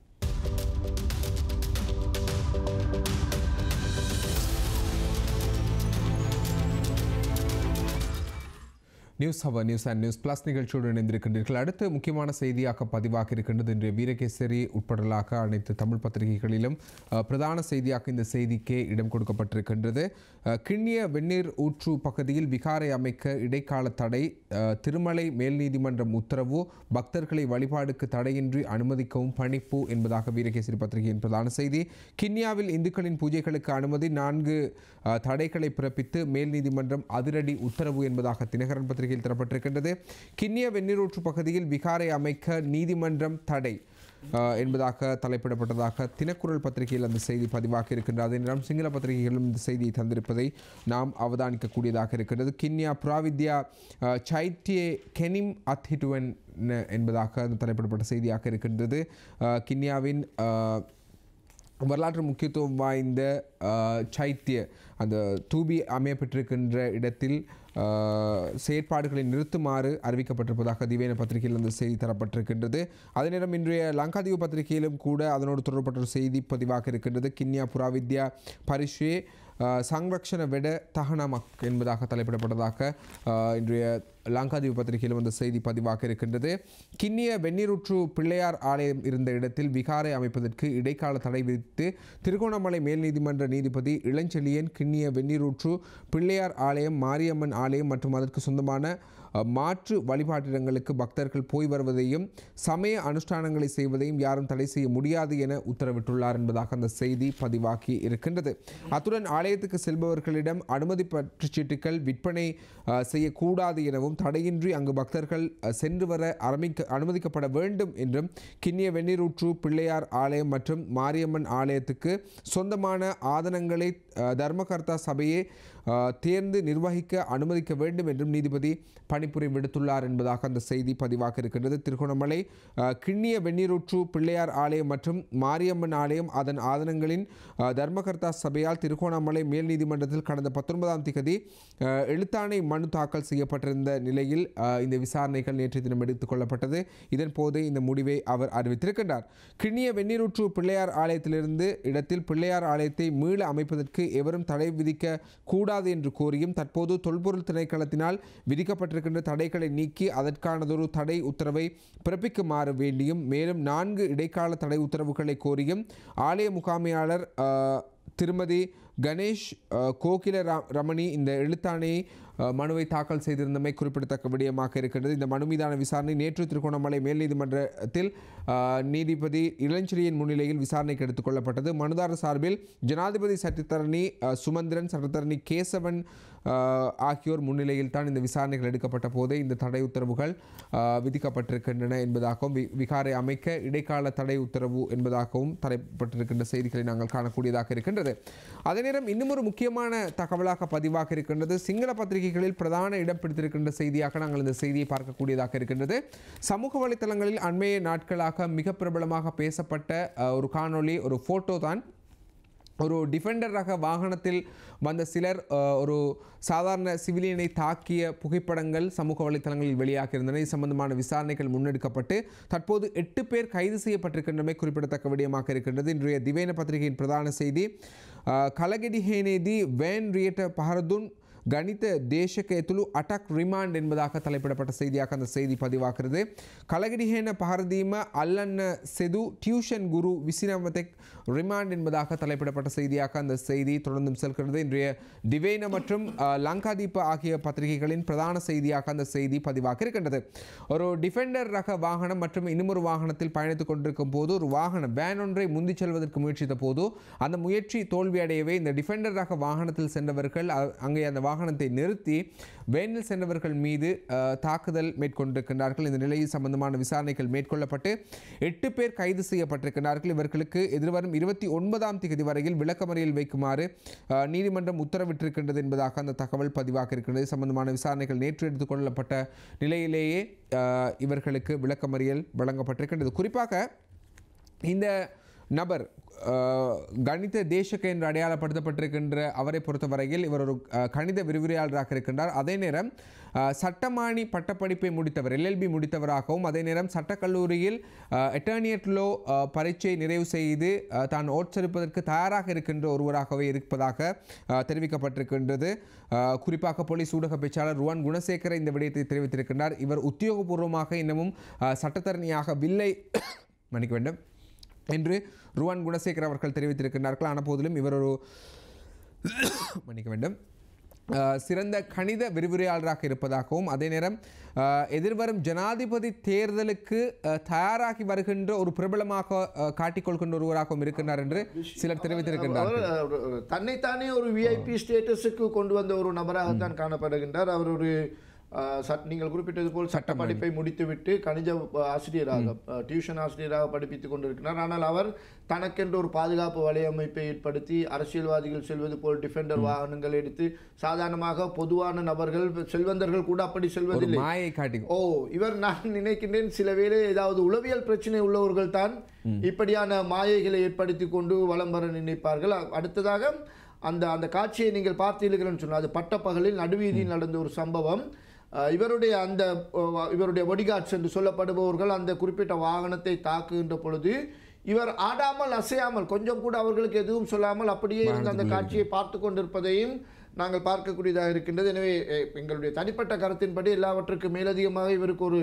news hour news and news plus நிகழ்ச்சியோடு இணைந்திருக்கின்றீர்கள் அடுத்து முக்கியமான செய்தியாக பதிவாக இருக்கின்றது இன்று வீரகேசரி உட்படலாக அனைத்து தமிழ் பத்திரிகைகளிலும் அஹ், பிரதான செய்தியாக இந்த செய்திக்கே இடம் கொடுக்கப்பட்டிருக்கின்றது அஹ், கிண்ணிய வெந்நீர் ஊற்று பகுதியில் விகாரை அமைக்க இடைக்கால தடை அஹ், திருமலை மேல் நீதிமன்றம் உத்தரவு பக்தர்களை வழிபாடுக்கு தடையின்றி அனுமதிக்கவும் பணிப்பு என்பதாக வீரகேசரி பத்திரிகையின் பிரதான செய்தி கிண்ணியாவில் இந்துக்களின் பூஜைகளுக்கு அனுமதி நான்கு அஹ், தடைகளை பிறப்பித்து மேல் நீதிமன்றம் அதிரடி உத்தரவு என்பதாக தினகரன் பத்திரிகையில் தரப்பட்டிருக்கின்றது கிண்ணிய வெந்நீரூற்று பகுதியில் விகாரை அமைக்க நீதிமன்றம் தடை அஹ், என்பதாக தலைப்பிடப்பட்டதாக தினக்குரல் பத்திரிகையில் அந்த செய்தி பதிவாக இருக்கின்றது அதே நேரம் சிங்கள பத்திரிகைகளும் இந்த செய்தியை தந்திருப்பதை நாம் அவதானிக்கக்கூடியதாக இருக்கின்றது கிண்ணியா பிராவித்யா அஹ், சைத்தியே கெனிம் அத்திட்டுவன் என்பதாக அந்த தலைப்பிடப்பட்ட செய்தியாக இருக்கின்றது அஹ், கிண்ணியாவின் அஹ், வரலாற்று முக்கியத்துவம் வாய்ந்த அஹ், சைத்திய அந்த தூபி அமையப்பட்டிருக்கின்ற இடத்தில் அஹ், செயற்பாடுகளை நிறுத்துமாறு அறிவிக்கப்பட்டிருப்பதாக திவேன பத்திரிகையில் அந்த செய்தி தரப்பட்டிருக்கின்றது அதே நேரம் இன்றைய லங்காதீவு பத்திரிகையிலும் கூட அதனோடு தொடர்பட்ட ஒரு செய்தி பதிவாக இருக்கின்றது கிண்ணியா புராவித்யா பரிஷே அஹ், சங்ரக்ஷண வெட தகனமக் என்பதாக தலைப்பிடப்பட்டதாக அஹ், இன்றைய லங்காதீவு பத்திரிகையிலும் அந்த செய்தி பதிவாக இருக்கின்றது கிண்ணிய வெந்நீரூற்று பிள்ளையார் ஆலயம் இருந்த இடத்தில் விகாரை அமைப்பதற்கு இடைக்கால தடை விதித்து திருகோணமலை மேல் நீதிமன்ற நீதிபதி இளஞ்செழியன் கிண்ணிய வெந்நீரூற்று பிள்ளையார் ஆலயம் மாரியம்மன் ஆலயம் மற்றும் அதற்கு சொந்தமான அஹ், மாற்று வழிபாட்டிடங்களுக்கு பக்தர்கள் போய் வருவதையும் சமய அனுஷ்டானங்களை செய்வதையும் யாரும் தடை செய்ய முடியாது என உத்தரவிட்டுள்ளார் என்பதாக அந்த செய்தி பதிவாகி இருக்கின்றது அத்துடன் ஆலயத்துக்கு செல்பவர்களிடம் அனுமதி பற்றுச் சீட்டுகள் விற்பனை அஹ், செய்யக்கூடாது எனவும் தடையின்றி அங்கு பக்தர்கள் அஹ், சென்று வர அரமிக்க அனுமதிக்கப்பட வேண்டும் என்றும் கிண்ணிய வெந்நீரூற்று பிள்ளையார் ஆலயம் மற்றும் மாரியம்மன் ஆலயத்துக்கு சொந்தமான ஆதனங்களை அஹ், தர்மகர்த்தா சபையே அஹ், தேர்ந்து நிர்வகிக்க அனுமதிக்க வேண்டும் என்றும் நீதிபதி பணிப்புரை விடுத்துள்ளார் என்பதாக அந்த செய்தி பதிவாக இருக்கின்றது திருகோணமலை அஹ், கிண்ணிய வெந்நீரூற்று பிள்ளையார் ஆலயம் மற்றும் மாரியம்மன் ஆலயம் அதன் ஆதனங்களின் அஹ், தர்மகர்த்தா சபையால் திருகோணமலை மேல் நீதிமன்றத்தில் கடந்த பத்தொன்பதாம் திகதி அஹ், எழுத்தாணை மனு தாக்கல் செய்யப்பட்டிருந்த நிலையில் அஹ், இந்த விசாரணைகள் நேற்று தினம் எடுத்துக் கொள்ளப்பட்டது இதன் போது இந்த முடிவை அவர் அறிவித்திருக்கின்றார் கிண்ணிய வெந்நீரூற்று பிள்ளையார் ஆலயத்திலிருந்து இடத்தில் பிள்ளையார் ஆலயத்தை மீள அமைப்பதற்கு எவரும் தடை விதிக்க கூடாது என்று கோரியும் தற்போது தொல்பொருள் திணைக்களத்தினால் விதிக்கப்பட்டிருக்கின்ற தடைகளை நீக்கி அதற்கானதொரு தடை உத்தரவை பிறப்பிக்குமாறு வேண்டியும் மேலும் நான்கு இடைக்கால தடை உத்தரவுகளை கோரியும் ஆலய முகாமையாளர் அஹ், திருமதி கணேஷ் அஹ், கோகில ரா- ரமணி இந்த எழுத்தாணையை அஹ், மனுவை தாக்கல் செய்திருந்தமை குறிப்பிடத்தக்க விடயமாக இருக்கின்றது இந்த மனு மீதான விசாரணை நேற்று திருகோணமலை மேல் நீதிமன்றத்தில் அஹ், நீதிபதி இளஞ்செழியன் முன்னிலையில் விசாரணைக்கு எடுத்துக் கொள்ளப்பட்டது மனுதாரர் சார்பில் ஜனாதிபதி சட்டத்தரணி அஹ், சுமந்திரன் சட்டத்தரணி கேசவன் அஹ், ஆகியோர் முன்னிலையில் தான் இந்த விசாரணைகள் எடுக்கப்பட்ட போதே இந்த தடை உத்தரவுகள் அஹ், விதிக்கப்பட்டிருக்கின்றன என்பதாகவும் வி- விகாரை அமைக்க இடைக்கால தடை உத்தரவு என்பதாகவும் தடைப்பட்டிருக்கின்ற செய்திகளை நாங்கள் காணக்கூடியதாக இருக்கின்றது அதே நேரம் இன்னும் ஒரு முக்கியமான தகவலாக பதிவாக இருக்கின்றது சிங்கள பத்திரிகைகளில் பிரதான இடம் பிடித்திருக்கின்ற செய்தியாக நாங்கள் இந்த செய்தியை பார்க்கக்கூடியதாக இருக்கின்றது சமூக வலைத்தளங்களில் அண்மைய நாட்களாக மிக பிரபலமாக பேசப்பட்ட அஹ், ஒரு காணொளி ஒரு ஃபோட்டோ தான் ஒரு டிஃபெண்டர் ரக வாகனத்தில் வந்த சிலர் அஹ், ஒரு சாதாரண சிவிலியனை தாக்கிய புகைப்படங்கள் சமூக வலைத்தளங்களில் வெளியாகியிருந்தன இது சம்பந்தமான விசாரணைகள் முன்னெடுக்கப்பட்டு தற்போது எட்டு பேர் கைது செய்யப்பட்டிருக்கின்றமை குறிப்பிடத்தக்க விடயமாக இருக்கின்றது இன்றைய திவேன பத்திரிகையின் பிரதான செய்தி அஹ், கலகடி ஹேனேதி வேன் ரியட்ட பஹரதுன் கணித தேசක ඇතුළු අටක් රිමාන්ඩ් என்பதாக தலைப்பிடப்பட்ட செய்தியாக அந்த செய்தி பதிவாகிறது கலகிடிஹேன பகரதீம அல்லන්න செது டியூஷன் குரு விசினமதெக் ரிமாண்ட் என்பதாக தலைப்பிடப்பட்ட செய்தியாக அந்த செய்தி தொடர்ந்தும் செல்கிறது இன்றைய டிவேன மற்றும் அஹ், லங்காதீப ஆகிய பத்திரிகைகளின் பிரதான செய்தியாக அந்த செய்தி பதிவாக இருக்கின்றது ஒரு டிஃபெண்டர் ரக வாகனம் மற்றும் இன்னுமொரு வாகனத்தில் பயணித்துக் கொண்டிருக்கும் போது ஒரு வாகனம் வேன் ஒன்றை முந்திச் செல்வதற்கு முயற்சித்த போது அந்த முயற்சி தோல்வியடையவே இந்த டிஃபெண்டர் ரக வாகனத்தில் சென்றவர்கள் அ- அங்கே அந்த வாகனத்தை நிறுத்தி வேனில் சென்றவர்கள் மீது அஹ், தாக்குதல் மேற்கொண்டிருக்கின்றார்கள் இந்த நிலையில் சம்பந்தமான விசாரணைகள் மேற்கொள்ளப்பட்டு எட்டு பேர் கைது செய்யப்பட்டிருக்கிறார்கள் இவர்களுக்கு எதிர்வரும் இருபத்தி ஒன்பதாம் தேதி வரையில் விளக்கமறியல் வைக்குமாறு அஹ், நீதிமன்றம் உத்தரவிட்டிருக்கின்றது என்பதாக அந்த தகவல் பதிவாக இருக்கின்றது சம்பந்தமான விசாரணைகள் நேற்று எடுத்துக் கொள்ளப்பட்ட நிலையிலேயே அஹ், இவர்களுக்கு விளக்கமறியல் வழங்கப்பட்டிருக்கின்றது குறிப்பாக இந்த நபர் அஹ், கணித தேசக என்று அடையாளப்படுத்தப்பட்டிருக்கின்ற அவரை பொறுத்தவரையில் இவர் ஒரு அஹ், கணித விரிவுரையாளராக இருக்கின்றார் அதே நேரம் அஹ், சட்டமானி பட்டப்படிப்பை முடித்தவர் எல்எல்பி முடித்தவராகவும் அதே நேரம் சட்டக்கல்லூரியில் எட்டர்னியட் லோ பரீட்சை நிறைவு செய்து அஹ், தான் ஓட்செடுப்பதற்கு தயாராக இருக்கின்ற ஒருவராகவே இருப்பதாக அஹ், தெரிவிக்கப்பட்டிருக்கின்றது அஹ், குறிப்பாக போலீஸ் ஊடக பேச்சாளர் ருவான் குணசேகர இந்த விடயத்தை தெரிவித்திருக்கின்றார் இவர் உத்தியோகபூர்வமாக இன்னமும் அஹ், சட்டத்தரணியாகவில்லை மன்னிக்க வேண்டும் என்று ருவான் குணசேகர் அவர்கள் தெரிவித்திருக்கிறார்கள் ஆன போதிலும் இவர் ஒரு மன்னிக்க வேண்டும் அஹ், சிறந்த கணித விரிவுரையாளராக இருப்பதாகவும் அதே நேரம் அஹ், எதிர்வரும் ஜனாதிபதி தேர்தலுக்கு அஹ், தயாராகி வருகின்ற ஒரு பிரபலமாக அஹ், காட்டிக்கொள்கின்ற ஒருவராகவும் இருக்கின்றார் என்று சிலர் தெரிவித்திருக்கின்றார்கள் அவர் ஒரு- தன்னைத்தானே ஒரு விஐபி ஸ்டேட்டஸுக்கு கொண்டு வந்த ஒரு நபராகத்தான் காணப்படுகின்றார் அவர் ஒரு அஹ், சட் நீங்கள் குறிப்பிட்டது போல் சட்ட படிப்பை முடித்துவிட்டு கணித அஹ், ஆசிரியராக அஹ், டியூஷன் ஆசிரியராக படிப்பித்துக் கொண்டிருக்கிறார் ஆனால் அவர் தனக்கென்று ஒரு பாதுகாப்பு வலையமைப்பை ஏற்படுத்தி அரசியல்வாதிகள் செல்வது போல் டிஃபெண்டர் வாகனங்கள் எடுத்து சாதாரணமாக பொதுவான நபர்கள் செல்வந்தர்கள் கூட அப்படி ஒரு செல்வதில்லை மாயை காட்டி ஓ இவர் நான் நினைக்கின்றேன் சில வேளை ஏதாவது உளவியல் பிரச்சனை உள்ளவர்கள் தான் இப்படியான மாயைகளை ஏற்படுத்தி கொண்டு வலம் வர நினைப்பார்கள் அ- அடுத்ததாக அந்த அந்த காட்சியை நீங்கள் பார்த்தீர்கள்னு சொன்னால் அது பட்டப்பகலில் நடுவீதியில் நடந்த ஒரு சம்பவம் அஹ், இவருடைய அந்த அஹ், இவருடைய பொடிகார்ட்ஸ் என்று சொல்லப்படுபவர்கள் அந்த குறிப்பிட்ட வாகனத்தை தாக்குகின்ற பொழுது இவர் ஆடாமல் அசையாமல் கொஞ்சம் கூட அவர்களுக்கு எதுவும் சொல்லாமல் அப்படியே இருந்த அந்த காட்சியை பார்த்து கொண்டிருப்பதையும் நாங்கள் பார்க்கக்கூடியதாக இருக்கின்றது எனவே எ, எங்களுடைய தனிப்பட்ட கருத்தின்படி எல்லாவற்றுக்கும் மேலதிகமாக இவருக்கு ஒரு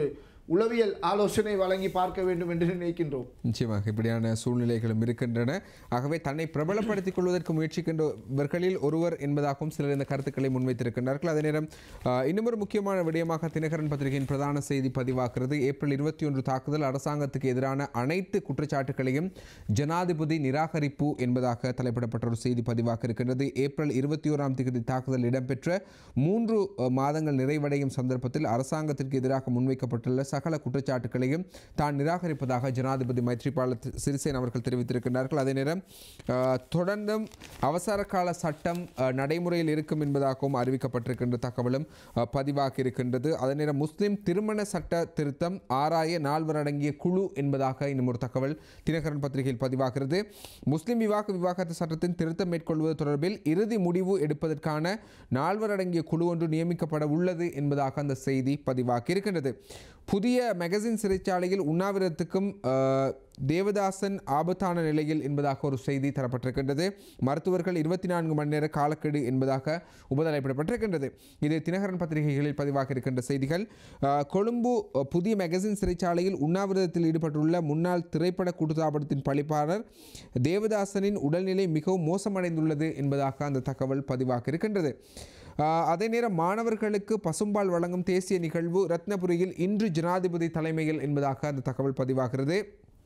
உளவியல் ஆலோசனை வழங்கி பார்க்க வேண்டும் என்று நினைக்கின்றோம் நிச்சயமாக இப்படியான சூழ்நிலைகளும் இருக்கின்றன ஆகவே தன்னை பிரபலப்படுத்திக் கொள்வதற்கு முயற்சிக்கின்றவர்களில் ஒருவர் என்பதாகவும் சிலர் இந்த கருத்துக்களை முன்வைத்திருக்கின்றார்கள் அதே நேரம் ஆஹ், இன்னும் ஒரு முக்கியமான விடயமாக தினகரன் பத்திரிகையின் பிரதான செய்தி பதிவாகிறது ஏப்ரல் இருபத்தி ஒன்று தாக்குதல் அரசாங்கத்துக்கு எதிரான அனைத்து குற்றச்சாட்டுகளையும் ஜனாதிபதி நிராகரிப்பு என்பதாக தலைப்பிடப்பட்ட ஒரு செய்தி பதிவாக இருக்கின்றது ஏப்ரல் இருபத்தி ஓராம் தேதி தாக்குதல் இடம்பெற்ற மூன்று அஹ், மாதங்கள் நிறைவடையும் சந்தர்ப்பத்தில் அரசாங்கத்திற்கு எதிராக முன்வைக்கப்பட்டுள்ள சகல குற்றச்சாட்டுகளையும் தான் நிராகரிப்பதாக ஜனாதிபதி மைத்ரிபால தி- சிறிசேன அவர்கள் தெரிவித்திருக்கிறார்கள் அதே நேரம் அஹ், தொடர்ந்தும் அவசர கால சட்டம் அஹ், நடைமுறையில் இருக்கும் என்பதாகவும் அறிவிக்கப்பட்டிருக்கின்ற தகவலும் அஹ், பதிவாகி இருக்கின்றது அதே நேரம் முஸ்லிம் திருமண சட்ட திருத்தம் ஆராய நால்வர் அடங்கிய குழு என்பதாக இன்னும் ஒரு தகவல் தினகரன் பத்திரிகையில் பதிவாகிறது முஸ்லிம் விவாக விவாகரத்து சட்டத்தின் திருத்தம் மேற்கொள்வது தொடர்பில் இறுதி முடிவு எடுப்பதற்கான நால்வர் அடங்கிய குழு ஒன்று நியமிக்கப்பட உள்ளது என்பதாக அந்த செய்தி பதிவாகி இருக்கின்றது புதிய மெகசின் சிறைச்சாலையில் உண்ணாவிரத்துக்கும் அஹ், தேவதாசன் ஆபத்தான நிலையில் என்பதாக ஒரு செய்தி தரப்பட்டிருக்கின்றது மருத்துவர்கள் இருபத்தி நான்கு மணி நேர காலக்கெடு என்பதாக உபதலைப்பிடப்பட்டிருக்கின்றது இது தினகரன் பத்திரிகைகளில் பதிவாக இருக்கின்ற செய்திகள் அஹ், கொழும்பு அஹ், புதிய மெகசின் சிறைச்சாலையில் உண்ணாவிரதத்தில் ஈடுபட்டுள்ள முன்னாள் திரைப்பட கூட்டுத்தாபனத்தின் பழிப்பாளர் தேவதாசனின் உடல்நிலை மிகவும் மோசமடைந்துள்ளது என்பதாக அந்த தகவல் பதிவாக இருக்கின்றது ஆஹ் அதே நேரம் மாணவர்களுக்கு பசும்பால் வழங்கும் தேசிய நிகழ்வு ரத்னபுரியில் இன்று ஜனாதிபதி தலைமையில் என்பதாக அந்த தகவல் பதிவாகிறது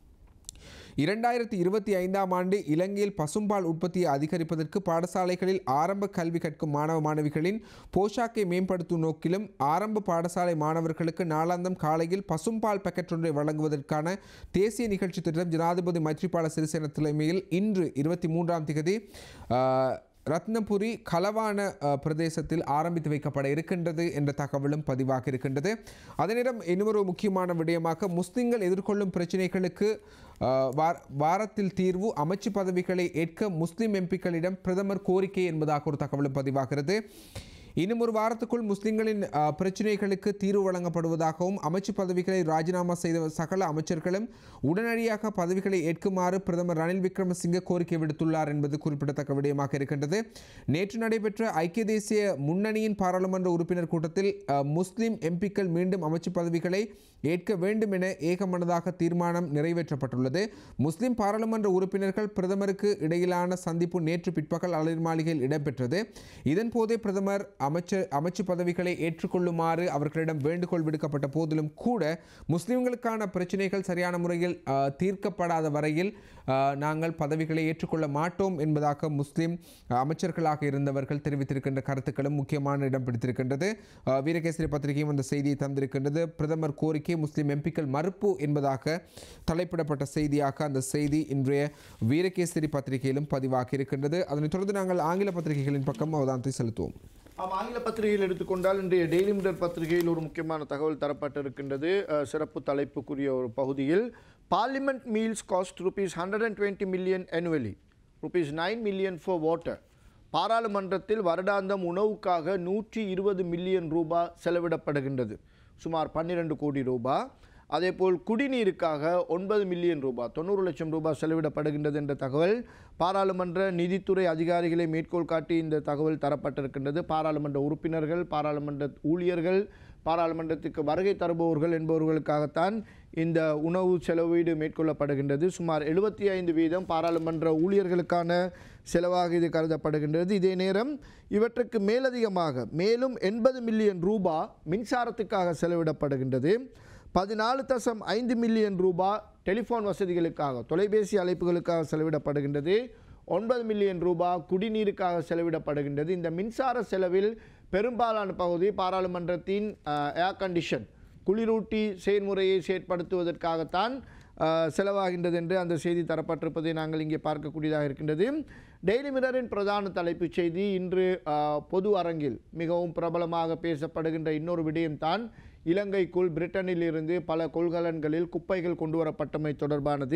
இரண்டாயிரத்தி இருபத்தி ஐந்தாம் ஆண்டு இலங்கையில் பசும்பால் உற்பத்தியை அதிகரிப்பதற்கு பாடசாலைகளில் ஆரம்ப கல்வி கற்கும் மாணவ மாணவிகளின் போஷாக்கை மேம்படுத்தும் நோக்கிலும் ஆரம்ப பாடசாலை மாணவர்களுக்கு நாளாந்தம் காலையில் பசும்பால் பாக்கெட் ஒன்றை வழங்குவதற்கான தேசிய நிகழ்ச்சி திட்டம் ஜனாதிபதி மைத்ரிபால சிறிசேன தலைமையில் இன்று இருபத்தி மூன்றாம் திகதி ஆஹ், ரத்னபுரி களவான அஹ், பிரதேசத்தில் ஆரம்பித்து வைக்கப்பட இருக்கின்றது என்ற தகவலும் பதிவாக இருக்கின்றது அதே நேரம் இன்னொரு முக்கியமான விடயமாக முஸ்லிம்கள் எதிர்கொள்ளும் பிரச்சினைகளுக்கு அஹ், வார- வாரத்தில் தீர்வு அமைச்சு பதவிகளை ஏற்க முஸ்லிம் எம்பிக்களிடம் பிரதமர் கோரிக்கை என்பதாக ஒரு தகவலும் பதிவாகிறது இன்னும் ஒரு வாரத்துக்குள் முஸ்லிம்களின் அஹ், பிரச்சினைகளுக்கு தீர்வு வழங்கப்படுவதாகவும் அமைச்சு பதவிகளை ராஜினாமா செய்த சகல அமைச்சர்களும் உடனடியாக பதவிகளை ஏற்குமாறு பிரதமர் ரணில் விக்ரமசிங்கே கோரிக்கை விடுத்துள்ளார் என்பது குறிப்பிடத்தக்க விடயமாக இருக்கின்றது நேற்று நடைபெற்ற ஐக்கிய தேசிய முன்னணியின் பாராளுமன்ற உறுப்பினர் கூட்டத்தில் அஹ், முஸ்லிம் எம்பிக்கள் மீண்டும் அமைச்சு பதவிகளை ஏற்க வேண்டும் என ஏகமனதாக தீர்மானம் நிறைவேற்றப்பட்டுள்ளது முஸ்லிம் பாராளுமன்ற உறுப்பினர்கள் பிரதமருக்கு இடையிலான சந்திப்பு நேற்று பிற்பகல் அலர் மாளிகையில் இடம்பெற்றது இதன் போதே பிரதமர் அமைச்சர் அமைச்சு பதவிகளை ஏற்றுக்கொள்ளுமாறு அவர்களிடம் வேண்டுகோள் விடுக்கப்பட்ட போதிலும் கூட முஸ்லிம்களுக்கான பிரச்சினைகள் சரியான முறையில் அஹ், தீர்க்கப்படாத வரையில் அஹ், நாங்கள் பதவிகளை ஏற்றுக்கொள்ள மாட்டோம் என்பதாக முஸ்லிம் அமைச்சர்களாக இருந்தவர்கள் தெரிவித்திருக்கின்ற கருத்துக்களும் முக்கியமான இடம் பிடித்திருக்கின்றது அஹ், வீரகேசரி பத்திரிகையும் அந்த செய்தியை தந்திருக்கின்றது பிரதமர் கோரிக்கை முஸ்லிம் எம்பிக்கள் மறுப்பு என்பதாக தலைப்பிடப்பட்ட செய்தியாக அந்த செய்தி இன்றைய வீரகேசரி பத்திரிகையிலும் பதிவாகி இருக்கின்றது அதனைத் தொடர்ந்து நாங்கள் ஆங்கில பத்திரிகைகளின் பக்கம் அவதானத்தை செலுத்துவோம் ஆம் ஆங்கில பத்திரிகையில் எடுத்துக்கொண்டால் இன்றைய டெய்லி மிரர் பத்திரிகையில் ஒரு முக்கியமான தகவல் தரப்பட்டிருக்கின்றது அஹ், சிறப்பு தலைப்புக்குரிய ஒரு பகுதியில் parliament meals cost rupees hundred and twenty million annually rupees nine million for water பாராளுமன்றத்தில் வருடாந்தம் உணவுக்காக நூற்றி இருபது மில்லியன் ரூபாய் செலவிடப்படுகின்றது சுமார் பன்னிரண்டு கோடி ரூபாய் அதேபோல் குடிநீருக்காக ஒன்பது மில்லியன் ரூபாய் தொண்ணூறு லட்சம் ரூபாய் செலவிடப்படுகின்றது என்ற தகவல் பாராளுமன்ற நிதித்துறை அதிகாரிகளை மேற்கோள் காட்டி இந்த தகவல் தரப்பட்டிருக்கின்றது பாராளுமன்ற உறுப்பினர்கள் பாராளுமன்ற ஊழியர்கள் பாராளுமன்றத்துக்கு வருகை தருபவர்கள் என்பவர்களுக்காகத்தான் இந்த உணவு செலவீடு மேற்கொள்ளப்படுகின்றது சுமார் எழுபத்தி ஐந்து வீதம் பாராளுமன்ற ஊழியர்களுக்கான செலவாக இது கருதப்படுகின்றது இதே நேரம் இவற்றுக்கு மேலதிகமாக மேலும் எண்பது மில்லியன் ரூபாய் மின்சாரத்துக்காக செலவிடப்படுகின்றது பதினாலு தசம் ஐந்து மில்லியன் ரூபாய் டெலிஃபோன் வசதிகளுக்காக தொலைபேசி அழைப்புகளுக்காக செலவிடப்படுகின்றது ஒன்பது மில்லியன் ரூபாய் குடிநீருக்காக செலவிடப்படுகின்றது இந்த மின்சார செலவில் பெரும்பாலான பகுதி பாராளுமன்றத்தின் ஏர் கண்டிஷன் குளிரூட்டி செயல்முறையை செயற்படுத்துவதற்காகத்தான் அஹ், செலவாகின்றது என்று அந்த செய்தி தரப்பட்டிருப்பதை நாங்கள் இங்கே பார்க்கக்கூடியதாக இருக்கின்றது டெய்லி மிரரின் பிரதான தலைப்புச் செய்தி இன்று அஹ், பொது அரங்கில் மிகவும் பிரபலமாக பேசப்படுகின்ற இன்னொரு விடயம்தான் இலங்கைக்குள் பிரிட்டனில் இருந்து பல கொள்கலன்களில் குப்பைகள் கொண்டு வரப்பட்டமை தொடர்பானது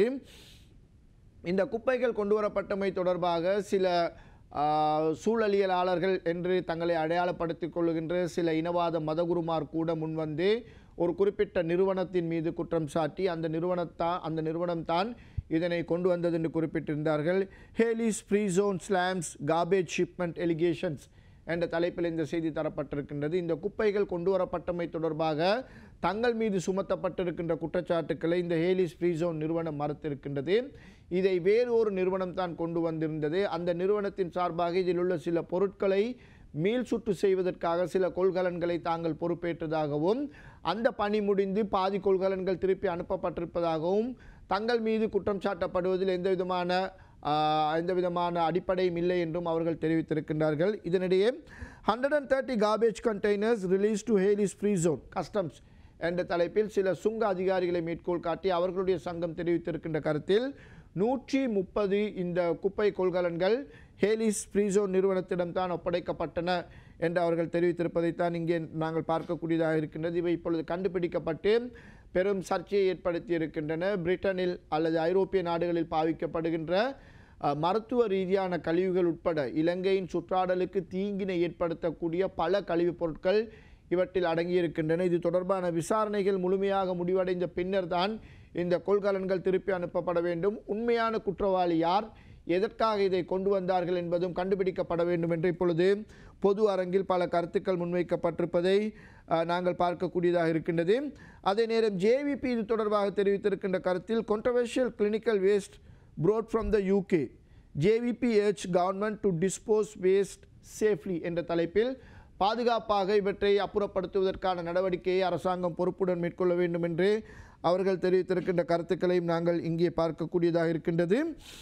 இந்த குப்பைகள் கொண்டு வரப்பட்டமை தொடர்பாக சில ஆ, சூழலியலாளர்கள் என்று தங்களை அடையாளப்படுத்திக் கொள்ளுகின்ற சில இனவாத மதகுருமார் கூட முன்வந்து ஒரு குறிப்பிட்ட நிறுவனத்தின் மீது குற்றம் சாட்டி அந்த நிறுவனத்தா அந்த நிறுவனம்தான் இதனை கொண்டு வந்தது என்று குறிப்பிட்டிருந்தார்கள் Hayleys free zone slams garbage shipment allegations என்ற தலைப்பில் இந்த செய்தி தரப்பட்டிருக்கின்றது இந்த குப்பைகள் கொண்டு வரப்பட்டமை தொடர்பாக தங்கள் மீது சுமத்தப்பட்டிருக்கின்ற குற்றச்சாட்டுக்களை இந்த ஹேலிஸ் ஃப்ரீசோன் நிறுவனம் மறுத்திருக்கின்றது இதை வேறு ஒரு நிறுவனம் தான் கொண்டு வந்திருந்தது அந்த நிறுவனத்தின் சார்பாக இதில் உள்ள சில பொருட்களை மீள் சுற்று செய்வதற்காக சில கொள்கலன்களை தாங்கள் பொறுப்பேற்றதாகவும் அந்த பணி முடிந்து பாதி கொள்கலன்கள் திருப்பி அனுப்பப்பட்டிருப்பதாகவும் தங்கள் மீது குற்றம் சாட்டப்படுவதில் எந்த விதமான ஆஹ், எந்த விதமான அடிப்படையும் இல்லை என்றும் அவர்கள் தெரிவித்திருக்கின்றார்கள் இதனிடையே hundred and thirty garbage containers release to Hayleys free zone customs என்ற தலைப்பில் சில சுங்க அதிகாரிகளை மேற்கோள் காட்டி அவர்களுடைய சங்கம் தெரிவித்திருக்கின்ற கருத்தில் நூற்றி முப்பது இந்த குப்பை கொள்கலன்கள் ஹேலிஸ் ஃப்ரீசோன் நிறுவனத்திடம்தான் ஒப்படைக்கப்பட்டன என்று அவர்கள் தெரிவித்திருப்பதைத்தான் இங்கே நாங்கள் பார்க்கக்கூடியதாக இருக்கின்றது இவை இப்பொழுது கண்டுபிடிக்கப்பட்டு பெரும் சர்ச்சையை ஏற்படுத்தி இருக்கின்றன பிரிட்டனில் அல்லது ஐரோப்பிய நாடுகளில் பாவிக்கப்படுகின்ற அஹ், மருத்துவ ரீதியான கழிவுகள் உட்பட இலங்கையின் சுற்றாடலுக்கு தீங்கினை ஏற்படுத்தக்கூடிய பல கழிவுப் பொருட்கள் இவற்றில் அடங்கியிருக்கின்றன இது தொடர்பான விசாரணைகள் முழுமையாக முடிவடைந்த பின்னர் தான் இந்த கொள்கலன்கள் திருப்பி அனுப்பப்பட வேண்டும் உண்மையான குற்றவாளி யார் எதற்காக இதை கொண்டு வந்தார்கள் என்பதும் கண்டுபிடிக்கப்பட வேண்டும் என்று இப்பொழுது பொது அரங்கில் பல கருத்துக்கள் முன்வைக்கப்பட்டிருப்பதை அஹ், நாங்கள் பார்க்கக்கூடியதாக இருக்கின்றது அதே நேரம் ஜேவிபி இது தொடர்பாக தெரிவித்திருக்கின்ற கருத்தில் controversial clinical waste brought from the UK JVP urged government to dispose waste safely என்ற தலைப்பில் பாதுகாப்பாக இவற்றை அப்புறப்படுத்துவதற்கான நடவடிக்கையை அரசாங்கம் பொறுப்புடன் மேற்கொள்ள வேண்டும் என்று அவர்கள் தெரிவித்திருக்கின்ற கருத்துக்களையும் நாங்கள் இங்கே பார்க்கக்கூடியதாக இருக்கின்றது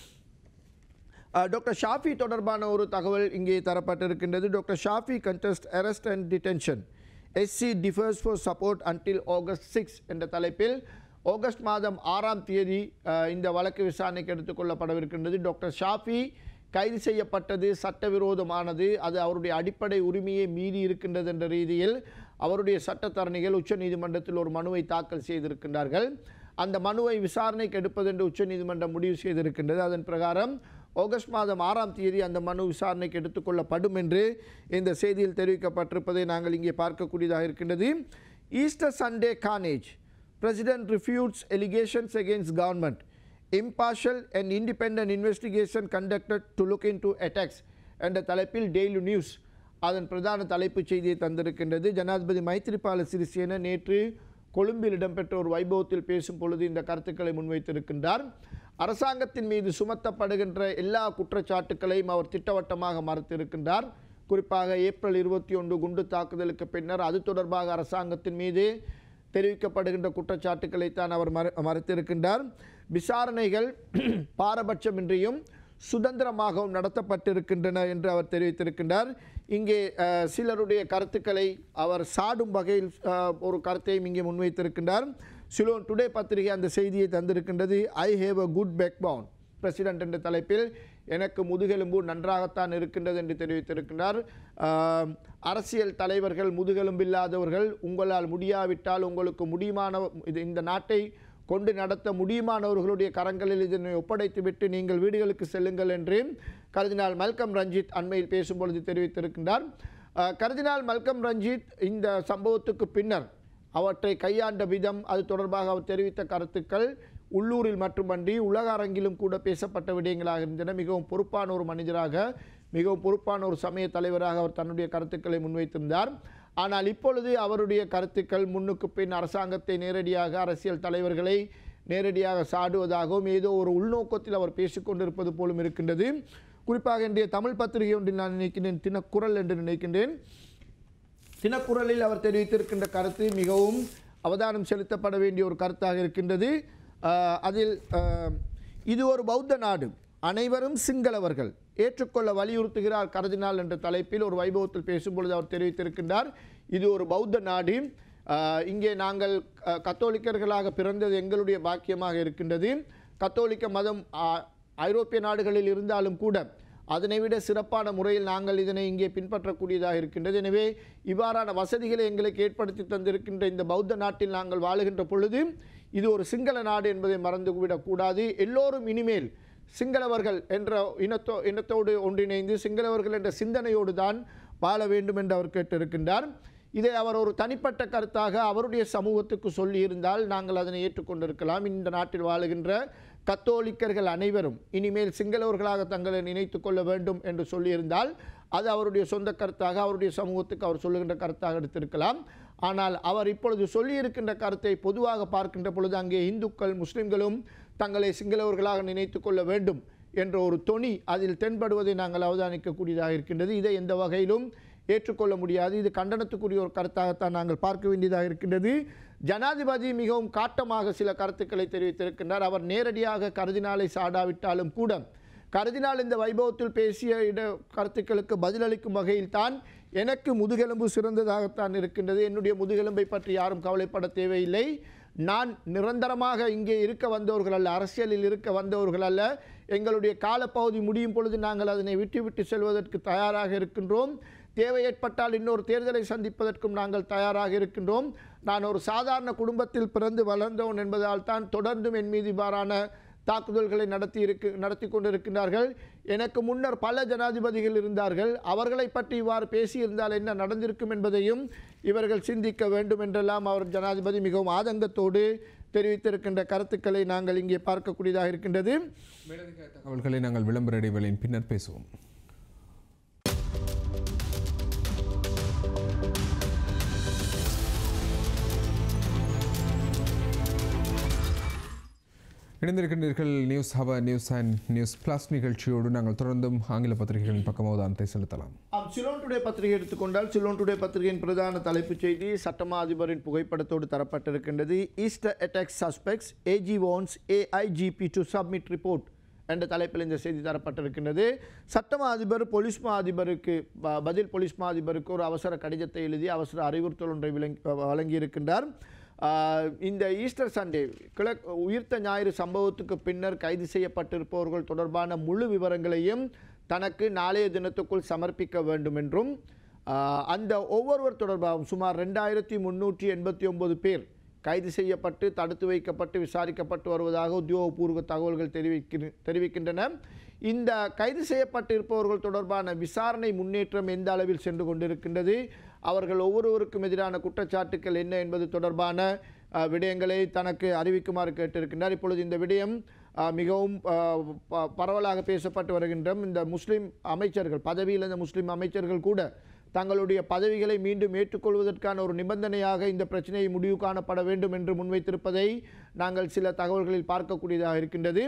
அஹ், டாக்டர் ஷாஃபி தொடர்பான ஒரு தகவல் இங்கே தரப்பட்டிருக்கின்றது doctor Shafi contests arrest and detention SC defers for support until August six என்ற தலைப்பில் ஆகஸ்ட் மாதம் ஆறாம் தேதி அஹ், இந்த வழக்கு விசாரணைக்கு எடுத்துக்கொள்ளப்படவிருக்கின்றது டாக்டர் ஷாஃபி கைது செய்யப்பட்டது சட்டவிரோதமானது அது அவருடைய அடிப்படை உரிமையை மீறி இருக்கின்றது என்ற ரீதியில் அவருடைய சட்டத்தரணிகள் உச்சநீதிமன்றத்தில் ஒரு மனுவை தாக்கல் செய்திருக்கின்றார்கள் அந்த மனுவை விசாரணைக்கு எடுப்பதென்று உச்சநீதிமன்றம் முடிவு செய்திருக்கின்றது அதன் பிரகாரம் ஆகஸ்ட் மாதம் ஆறாம் தேதி அந்த மனு விசாரணைக்கு எடுத்துக்கொள்ளப்படும் என்று இந்த செய்தியில் தெரிவிக்கப்பட்டிருப்பதை நாங்கள் இங்கே பார்க்கக்கூடியதாக இருக்கின்றது Easter Sunday carnage president refutes allegations against government impartial and independent investigation conducted to look into attacks என்ற தலைப்பில் டெய்லி நியூஸ் அதன் பிரதான தலைப்புச் செய்தியை தந்திருக்கின்றது ஜனாதிபதி மைத்ரிபால சிறிசேன நேற்று கொழும்பில் இடம்பெற்ற ஒரு வைபவத்தில் பேசும் பொழுது இந்த கருத்துக்களை முன்வைத்திருக்கின்றார் அரசாங்கத்தின் மீது சுமத்தப்படுகின்ற எல்லா குற்றச்சாட்டுக்களையும் அவர் திட்டவட்டமாக மறுத்திருக்கின்றார் குறிப்பாக ஏப்ரல் இருபத்தி ஒன்று குண்டு தாக்குதலுக்கு பின்னர் அது தொடர்பாக அரசாங்கத்தின் மீது தெரிவிக்கப்படுகின்ற குற்றச்சாட்டுக்களைத்தான் அவர் மறு மறுத்திருக்கின்றார் விசாரணைகள் பாரபட்சமின்றியும் சுதந்திரமாகவும் நடத்தப்பட்டிருக்கின்றன என்று அவர் தெரிவித்திருக்கின்றார் இங்கே அஹ், சிலருடைய கருத்துக்களை அவர் சாடும் வகையில் அஹ், ஒரு கருத்தையும் இங்கே முன்வைத்திருக்கின்றார் சிலோன் டுடே பத்திரிகை அந்த செய்தியை தந்திருக்கின்றது I have a good backbone president என்ற தலைப்பில் எனக்கு முதுகெலும்பு நன்றாகத்தான் இருக்கின்றது என்று தெரிவித்திருக்கின்றார் ஆம், அரசியல் தலைவர்கள் முதுகெலும்பில்லாதவர்கள் உங்களால் முடியாவிட்டால் உங்களுக்கு முடியுமான இது இந்த நாட்டை கொண்டு நடத்த முடியுமானவர்களுடைய கரங்களில் இதனை ஒப்படைத்துவிட்டு நீங்கள் வீடுகளுக்கு செல்லுங்கள் என்று கர்தினால் மல்கம் ரஞ்சித் அண்மையில் பேசும்பொழுது தெரிவித்திருக்கின்றார் அஹ், கர்தினால் மல்கம் ரஞ்சித் இந்த சம்பவத்துக்கு பின்னர் அவற்றை கையாண்ட விதம் அது தொடர்பாக அவர் தெரிவித்த கருத்துக்கள் உள்ளூரில் மட்டுமன்றி உலக அரங்கிலும் கூட பேசப்பட்ட விடயங்களாக இருந்தன மிகவும் பொறுப்பான ஒரு மனிதராக மிகவும் பொறுப்பான ஒரு சமய தலைவராக அவர் தன்னுடைய கருத்துக்களை முன்வைத்திருந்தார் ஆனால் இப்பொழுது அவருடைய கருத்துக்கள் முன்னுக்கு பின் அரசாங்கத்தை நேரடியாக அரசியல் தலைவர்களை நேரடியாக சாடுவதாகவும் ஏதோ ஒரு உள்நோக்கத்தில் அவர் பேசிக்கொண்டிருப்பது போலும் இருக்கின்றது குறிப்பாக இன்றைய தமிழ் பத்திரிகை ஒன்றில் நான் நினைக்கின்றேன் தினக்குரல் என்று நினைக்கின்றேன் தினக்குரலில் அவர் தெரிவித்திருக்கின்ற கருத்து மிகவும் அவதானம் செலுத்தப்பட வேண்டிய ஒரு கருத்தாக இருக்கின்றது ஆஹ் அதில் ஆஹ் இது ஒரு பௌத்த நாடு அனைவரும் சிங்களவர்கள் ஏற்றுக்கொள்ள வலியுறுத்துகிறார் கருதினால் என்ற தலைப்பில் ஒரு வைபவத்தில் பேசும்பொழுது அவர் தெரிவித்திருக்கின்றார் இது ஒரு பௌத்த நாடு ஆஹ் இங்கே நாங்கள் அஹ், கத்தோலிக்கர்களாக பிறந்தது எங்களுடைய பாக்கியமாக இருக்கின்றது கத்தோலிக்க மதம் ஆஹ், ஐரோப்பிய நாடுகளில் இருந்தாலும் கூட அதனை விட சிறப்பான முறையில் நாங்கள் இதனை இங்கே பின்பற்றக்கூடியதாக இருக்கின்றது எனவே இவ்வாறான வசதிகளை எங்களுக்கு ஏற்படுத்தி தந்திருக்கின்ற இந்த பௌத்த நாட்டில் நாங்கள் வாழுகின்ற பொழுது இது ஒரு சிங்கள நாடு என்பதை மறந்துவிடக்கூடாது எல்லோரும் இனிமேல் சிங்களவர்கள் என்ற இனத்தோ இனத்தோடு ஒன்றிணைந்து சிங்களவர்கள் என்ற சிந்தனையோடு தான் வாழ வேண்டும் என்று அவர் கேட்டிருக்கின்றார் இதை அவர் ஒரு தனிப்பட்ட கருத்தாக அவருடைய சமூகத்துக்கு சொல்லியிருந்தால் நாங்கள் அதனை ஏற்றுக்கொண்டிருக்கலாம் இந்த நாட்டில் வாழுகின்ற கத்தோலிக்கர்கள் அனைவரும் இனிமேல் சிங்களவர்களாக தங்களை நினைத்து கொள்ள வேண்டும் என்று சொல்லியிருந்தால் அது அவருடைய சொந்த கருத்தாக அவருடைய சமூகத்துக்கு அவர் சொல்லுகின்ற கருத்தாக எடுத்திருக்கலாம் ஆனால் அவர் இப்பொழுது சொல்லியிருக்கின்ற கருத்தை பொதுவாக பார்க்கின்ற பொழுது அங்கே இந்துக்கள் முஸ்லிம்களும் தங்களை சிங்களவர்களாக நினைத்து கொள்ள வேண்டும் என்ற ஒரு தொனி அதில் தென்படுவதை நாங்கள் அவதானிக்கக்கூடியதாக இருக்கின்றது இதை எந்த வகையிலும் ஏற்றுக்கொள்ள முடியாது இது கண்டனத்துக்குரிய ஒரு கருத்தாகத்தான் நாங்கள் பார்க்க வேண்டியதாக இருக்கின்றது ஜனாதிபதி மிகவும் காட்டமாக சில கருத்துக்களை தெரிவித்திருக்கின்றார் அவர் நேரடியாக கருதினாலை சாடாவிட்டாலும் கூட கருதினால் இந்த வைபவத்தில் பேசிய இட கருத்துக்களுக்கு பதிலளிக்கும் வகையில் தான் எனக்கு முதுகெலும்பு சிறந்ததாகத்தான் இருக்கின்றது என்னுடைய முதுகெலும்பை பற்றி யாரும் கவலைப்பட தேவையில்லை நான் நிரந்தரமாக இங்கே இருக்க வந்தவர்கள் அல்ல அரசியலில் இருக்க வந்தவர்கள் அல்ல எங்களுடைய காலப்பகுதி முடியும் பொழுது நாங்கள் அதனை விட்டுவிட்டு செல்வதற்கு தயாராக இருக்கின்றோம் தேவை ஏற்பட்டால் இன்னொரு தேர்தலை சந்திப்பதற்கும் நாங்கள் தயாராக இருக்கின்றோம் நான் ஒரு சாதாரண குடும்பத்தில் பிறந்து வளர்ந்தவன் என்பதால் தான் தொடர்ந்தும் என் மீது இவ்வாறான தாக்குதல்களை நடத்தி இருக்கு நடத்தி கொண்டிருக்கின்றார்கள் எனக்கு முன்னர் பல ஜனாதிபதிகள் இருந்தார்கள் அவர்களை பற்றி இவ்வாறு பேசியிருந்தால் என்ன நடந்திருக்கும் என்பதையும் இவர்கள் சிந்திக்க வேண்டும் என்றெல்லாம் அவர் ஜனாதிபதி மிகவும் ஆதங்கத்தோடு தெரிவித்திருக்கின்ற கருத்துக்களை நாங்கள் இங்கே பார்க்கக்கூடியதாக இருக்கின்றது தகவல்களை நாங்கள் விளம்பர இடைவேளையின் பின்னர் பேசுவோம் இணைந்திருக்கின்றீர்கள் news hour news and news plus நிகழ்ச்சியோடு நாங்கள் தொடர்ந்தும் ஆங்கில பத்திரிகைகளின் பக்கம் அவதானத்தை செலுத்தலாம் ஆம் சிலோன் டுடே பத்திரிகை எடுத்துக்கொண்டால் சிலோன் டுடே பத்திரிகையின் பிரதான தலைப்புச் செய்தி சட்டமா அதிபரின் புகைப்படத்தோடு தரப்பட்டிருக்கின்றது Easter attack suspects AG wants AIGP to submit report என்ற தலைப்பில் இந்த செய்தி தரப்பட்டிருக்கின்றது சட்டமா அதிபர் போலீஸ் மா அதிபருக்கு ப- பதில் போலீஸ் மா அதிபருக்கு ஒரு அவசர கடிதத்தை எழுதி அவசர அறிவுறுத்தல் ஒன்றை விளங்கி வழங்கியிருக்கின்றார் ஆஹ் இந்த ஈஸ்டர் சண்டே கிழக் உயிர்த்த ஞாயிறு சம்பவத்துக்கு பின்னர் கைது செய்யப்பட்டிருப்பவர்கள் தொடர்பான முழு விவரங்களையும் தனக்கு நாளைய தினத்துக்குள் சமர்ப்பிக்க வேண்டும் என்றும் ஆஹ் அந்த ஒவ்வொருவர் தொடர்பாகவும் சுமார் ரெண்டாயிரத்தி முன்னூற்றி எண்பத்தி ஒன்பது பேர் கைது செய்யப்பட்டு தடுத்து வைக்கப்பட்டு விசாரிக்கப்பட்டு வருவதாக உத்தியோகபூர்வ தகவல்கள் தெரிவிக்கிற தெரிவிக்கின்றன இந்த கைது செய்யப்பட்டிருப்பவர்கள் தொடர்பான விசாரணை முன்னேற்றம் எந்த அளவில் சென்று கொண்டிருக்கின்றது அவர்கள் ஒவ்வொருவருக்கும் எதிரான குற்றச்சாட்டுக்கள் என்ன என்பது தொடர்பான அஹ், விடயங்களை தனக்கு அறிவிக்குமாறு கேட்டிருக்கின்றார் இப்பொழுது இந்த விடயம் அஹ், மிகவும் அஹ், ப- பரவலாக பேசப்பட்டு வருகின்ற இந்த முஸ்லிம் அமைச்சர்கள் பதவியில் இந்த முஸ்லிம் அமைச்சர்கள் கூட தங்களுடைய பதவிகளை மீண்டும் ஏற்றுக்கொள்வதற்கான ஒரு நிபந்தனையாக இந்த பிரச்சனையை முடிவு காணப்பட வேண்டும் என்று முன்வைத்திருப்பதை நாங்கள் சில தகவல்களில் பார்க்கக்கூடியதாக இருக்கின்றது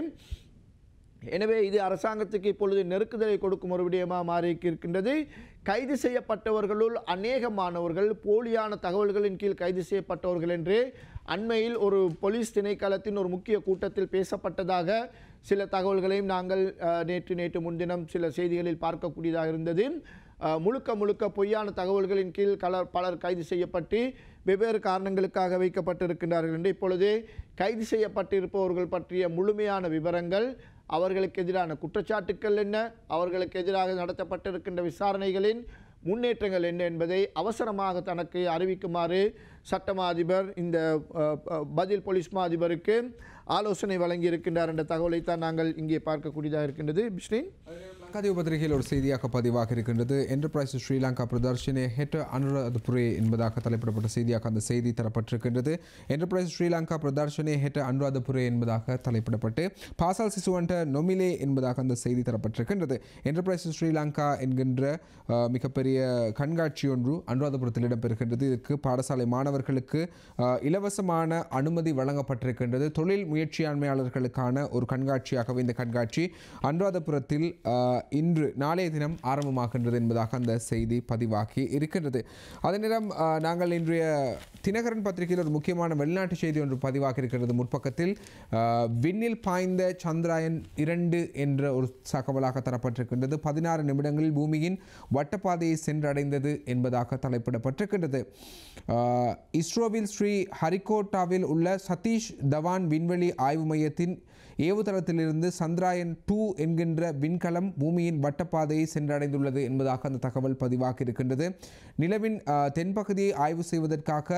எனவே இது அரசாங்கத்துக்கு இப்பொழுது நெருக்குதலை கொடுக்கும் ஒரு விடயமாக மாறி இருக்கின்றது கைது செய்யப்பட்டவர்களுள் அநேகமானவர்கள் போலியான தகவல்களின் கீழ் கைது செய்யப்பட்டவர்கள் என்று அண்மையில் ஒரு போலீஸ் திணைக்களத்தின் ஒரு முக்கிய கூட்டத்தில் பேசப்பட்டதாக சில தகவல்களையும் நாங்கள் அஹ், நேற்று நேற்று முன்தினம் சில செய்திகளில் பார்க்கக்கூடியதாக இருந்தது அஹ், முழுக்க முழுக்க பொய்யான தகவல்களின் கீழ் கலர் பலர் கைது செய்யப்பட்டு வெவ்வேறு காரணங்களுக்காக வைக்கப்பட்டிருக்கின்றார்கள் என்று இப்பொழுது கைது செய்யப்பட்டிருப்பவர்கள் பற்றிய முழுமையான விவரங்கள் அவர்களுக்கு எதிரான குற்றச்சாட்டுக்கள் என்ன அவர்களுக்கு எதிராக நடத்தப்பட்டிருக்கின்ற விசாரணைகளின் முன்னேற்றங்கள் என்ன என்பதை அவசரமாக தனக்கு அறிவிக்குமாறு சட்டமா அதிபர் இந்த அஹ், அஹ், பதில் போலீஸ் மா அதிபருக்கு ஆலோசனை வழங்கியிருக்கின்றார் என்ற தகவலைத்தான் நாங்கள் இங்கே பார்க்கக்கூடியதாக இருக்கின்றது பிஸ்ரீன் லங்காதீவு பத்திரிகையில் ஒரு செய்தியாக பதிவாக இருக்கின்றது என்டர்பிரைஸ் ஸ்ரீலங்கா பிரதர்ஷனே ஹெட்ட அனுராதபுரே என்பதாக தலைப்பிடப்பட்ட செய்தியாக அந்த செய்தி தரப்பட்டிருக்கின்றது என்டர்பிரைஸ் ஸ்ரீலங்கா பிரதர்ஷனே ஹெட்ட அனுராதபுரே என்பதாக தலைப்பிடப்பட்டு பாசால் சிசுவன்ட நொமிலே என்பதாக அந்த செய்தி தரப்பட்டிருக்கின்றது என்டர்பிரைஸ் ஸ்ரீலங்கா என்கின்ற அஹ், மிகப்பெரிய கண்காட்சி ஒன்று அனுராதபுரத்தில் இடம்பெறுகின்றது இதற்கு பாடசாலை மாணவர்களுக்கு அஹ், இலவசமான அனுமதி வழங்கப்பட்டிருக்கின்றது தொழில் முயற்சியாண்மையாளர்களுக்கான ஒரு கண்காட்சியாகவே இந்த கண்காட்சி அனுராதபுரத்தில் அஹ், இன்று நாளைய தினம் ஆரம்பமாகின்றது என்பதாக அந்த செய்தி பதிவாகி இருக்கின்றது அதே நேரம் அஹ், நாங்கள் இன்றைய தினகரன் பத்திரிகையில் ஒரு முக்கியமான வெளிநாட்டு செய்தி ஒன்று பதிவாகி இருக்கிறது முற்பக்கத்தில் அஹ், விண்ணில் பாய்ந்த சந்திராயன் இரண்டு என்ற ஒரு தகவலாக தரப்பட்டிருக்கின்றது பதினாறு நிமிடங்களில் பூமியின் வட்டப்பாதையை சென்றடைந்தது என்பதாக தலைப்பிடப்பட்டிருக்கின்றது அஹ், இஸ்ரோவில் ஸ்ரீ ஹரிகோட்டாவில் உள்ள சதீஷ் தவான் விண்வெளி ஆய்வு மையத்தின் ஏவுதளத்திலிருந்து சந்திராயன் டூ என்கின்ற விண்கலம் பூமியின் வட்டப்பாதையை சென்றடைந்துள்ளது என்பதாக அந்த தகவல் பதிவாக இருக்கின்றது நிலவின் அஹ், தென்பகுதியை ஆய்வு செய்வதற்காக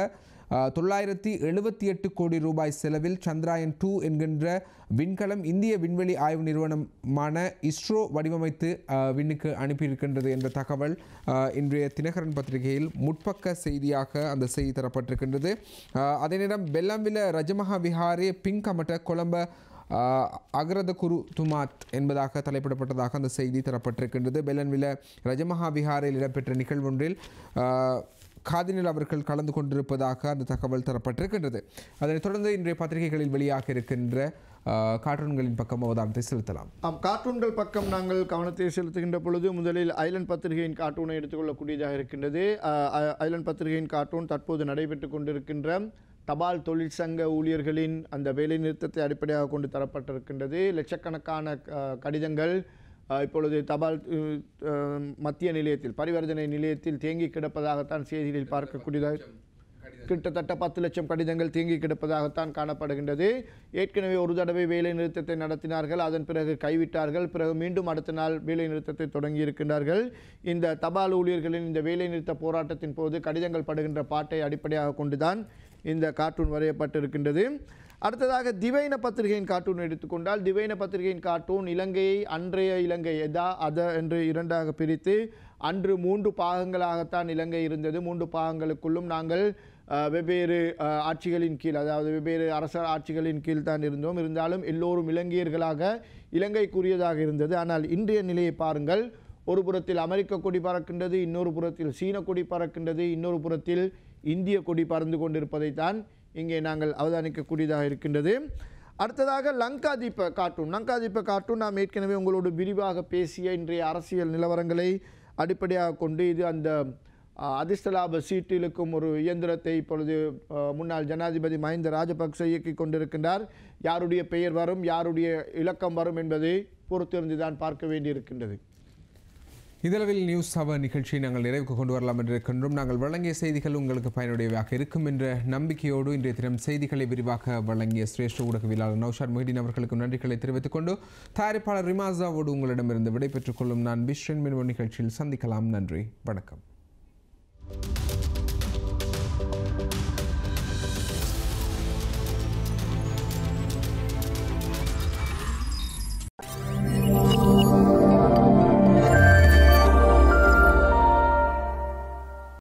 அஹ், தொள்ளாயிரத்தி எழுபத்தி எட்டு கோடி ரூபாய் செலவில் சந்திராயன் டூ என்கின்ற விண்கலம் இந்திய விண்வெளி ஆய்வு நிறுவனமான இஸ்ரோ வடிவமைத்து அஹ், விண்ணுக்கு அனுப்பியிருக்கின்றது என்ற தகவல் அஹ், இன்றைய தினகரன் பத்திரிகையில் முற்பக்க செய்தியாக அந்த செய்தி தரப்பட்டிருக்கின்றது அஹ், அதே நேரம் பெல்லாம்பில ரஜமஹா விஹாரே பிங்கமட்ட கொலம்ப ஆஹ் அக்ரத குரு துமாத் என்பதாக தலைப்பிடப்பட்டதாக அந்த செய்தி தரப்பட்டிருக்கின்றது பெலன்வில ரஜமஹா விஹாரில் இடம்பெற்ற நிகழ்வொன்றில் ஆஹ், காதினில் அவர்கள் கலந்து கொண்டிருப்பதாக அந்த தகவல் தரப்பட்டிருக்கின்றது அதனைத் தொடர்ந்து இன்றைய பத்திரிகைகளில் வெளியாக இருக்கின்ற ஆஹ், கார்ட்டூன்களின் பக்கம் அவதானத்தை செலுத்தலாம் ஆம் கார்ட்டூன்கள் பக்கம் நாங்கள் கவனத்தை செலுத்துகின்ற பொழுது முதலில் ஐலண்ட் பத்திரிகையின் கார்ட்டூனை எடுத்துக்கொள்ளக்கூடியதாக இருக்கின்றது அஹ், அஹ், ஐலண்ட் பத்திரிகையின் கார்ட்டூன் தற்போது நடைபெற்று கொண்டிருக்கின்ற தபால் தொழிற்சங்க ஊழியர்களின் அந்த வேலை நிறுத்தத்தை அடிப்படையாக கொண்டு தரப்பட்டிருக்கின்றது லட்சக்கணக்கான அஹ், கடிதங்கள் அஹ், இப்பொழுது தபால் அஹ், அஹ், மத்திய நிலையத்தில் பரிவர்த்தனை நிலையத்தில் தேங்கி கிடப்பதாகத்தான் செய்திகளில் பார்க்கக்கூடியதாக கிட்டத்தட்ட பத்து லட்சம் கடிதங்கள் தேங்கி கிடப்பதாகத்தான் காணப்படுகின்றது ஏற்கனவே ஒரு தடவை வேலை நிறுத்தத்தை நடத்தினார்கள் அதன் பிறகு கைவிட்டார்கள் பிறகு மீண்டும் அடுத்த நாள் வேலை நிறுத்தத்தை தொடங்கி இருக்கின்றார்கள் இந்த தபால் ஊழியர்களின் இந்த வேலை நிறுத்த போராட்டத்தின் போது கடிதங்கள் படுகின்ற பாட்டை அடிப்படையாக கொண்டுதான் இந்த கார்ட்டூன் வரையப்பட்டிருக்கின்றது அடுத்ததாக திவைன பத்திரிகையின் கார்ட்டூன் எடுத்துக்கொண்டால் திவைன பத்திரிகையின் கார்ட்டூன் இலங்கையை அன்றைய இலங்கை எதா அத என்று இரண்டாக பிரித்து அன்று மூன்று பாகங்களாகத்தான் இலங்கை இருந்தது மூன்று பாகங்களுக்குள்ளும் நாங்கள் அஹ், வெவ்வேறு அஹ், ஆட்சிகளின் கீழ் அதாவது வெவ்வேறு அரச ஆட்சிகளின் கீழ் தான் இருந்தோம் இருந்தாலும் எல்லோரும் இலங்கையர்களாக இலங்கைக்குரியதாக இருந்தது ஆனால் இன்றைய நிலையை பாருங்கள் ஒரு புறத்தில் அமெரிக்க கொடி பறக்கின்றது இன்னொரு புறத்தில் சீன கொடி பறக்கின்றது இன்னொரு புறத்தில் இந்திய கொடி பறந்து கொண்டிருப்பதைத்தான் இங்கே நாங்கள் அவதானிக்கக்கூடியதாக இருக்கின்றது அடுத்ததாக லங்கா தீப கார்ட்டூன் லங்கா தீப கார்ட்டூன் நாம் ஏற்கனவே உங்களோடு விரிவாக பேசிய இன்றைய அரசியல் நிலவரங்களை அடிப்படையாக கொண்டு இது அந்த அஹ், அதிர்ஷ்ட லாப சீட்டிலுக்கும் ஒரு இயந்திரத்தை இப்பொழுது அஹ், முன்னாள் ஜனாதிபதி மஹிந்த ராஜபக்ச இயக்கிக் கொண்டிருக்கின்றார் யாருடைய பெயர் வரும் யாருடைய இலக்கம் வரும் என்பதை பொறுத்திருந்து தான் பார்க்க வேண்டியிருக்கின்றது இதளவில் நியூஸ் அவர் நிகழ்ச்சியை நாங்கள் நிறைவுக்கு கொண்டு வரலாம் என்று இருக்கின்றோம் நாங்கள் வழங்கிய செய்திகள் உங்களுக்கு பயனுடையவையாக இருக்கும் என்ற நம்பிக்கையோடு இன்றைய தினம் செய்திகளை விரிவாக வழங்கிய சிரேஷ்ட ஊடகவியலாளர் நௌஷாத் மொஹிதீன் அவர்களுக்கு நன்றிகளை தெரிவித்துக் கொண்டு தயாரிப்பாளர் ரிமாசாவோடு உங்களிடமிருந்து விடைபெற்றுக் கொள்ளும் நான் பிஸ்ரன் மின்வ நிகழ்ச்சியில் சந்திக்கலாம் நன்றி வணக்கம்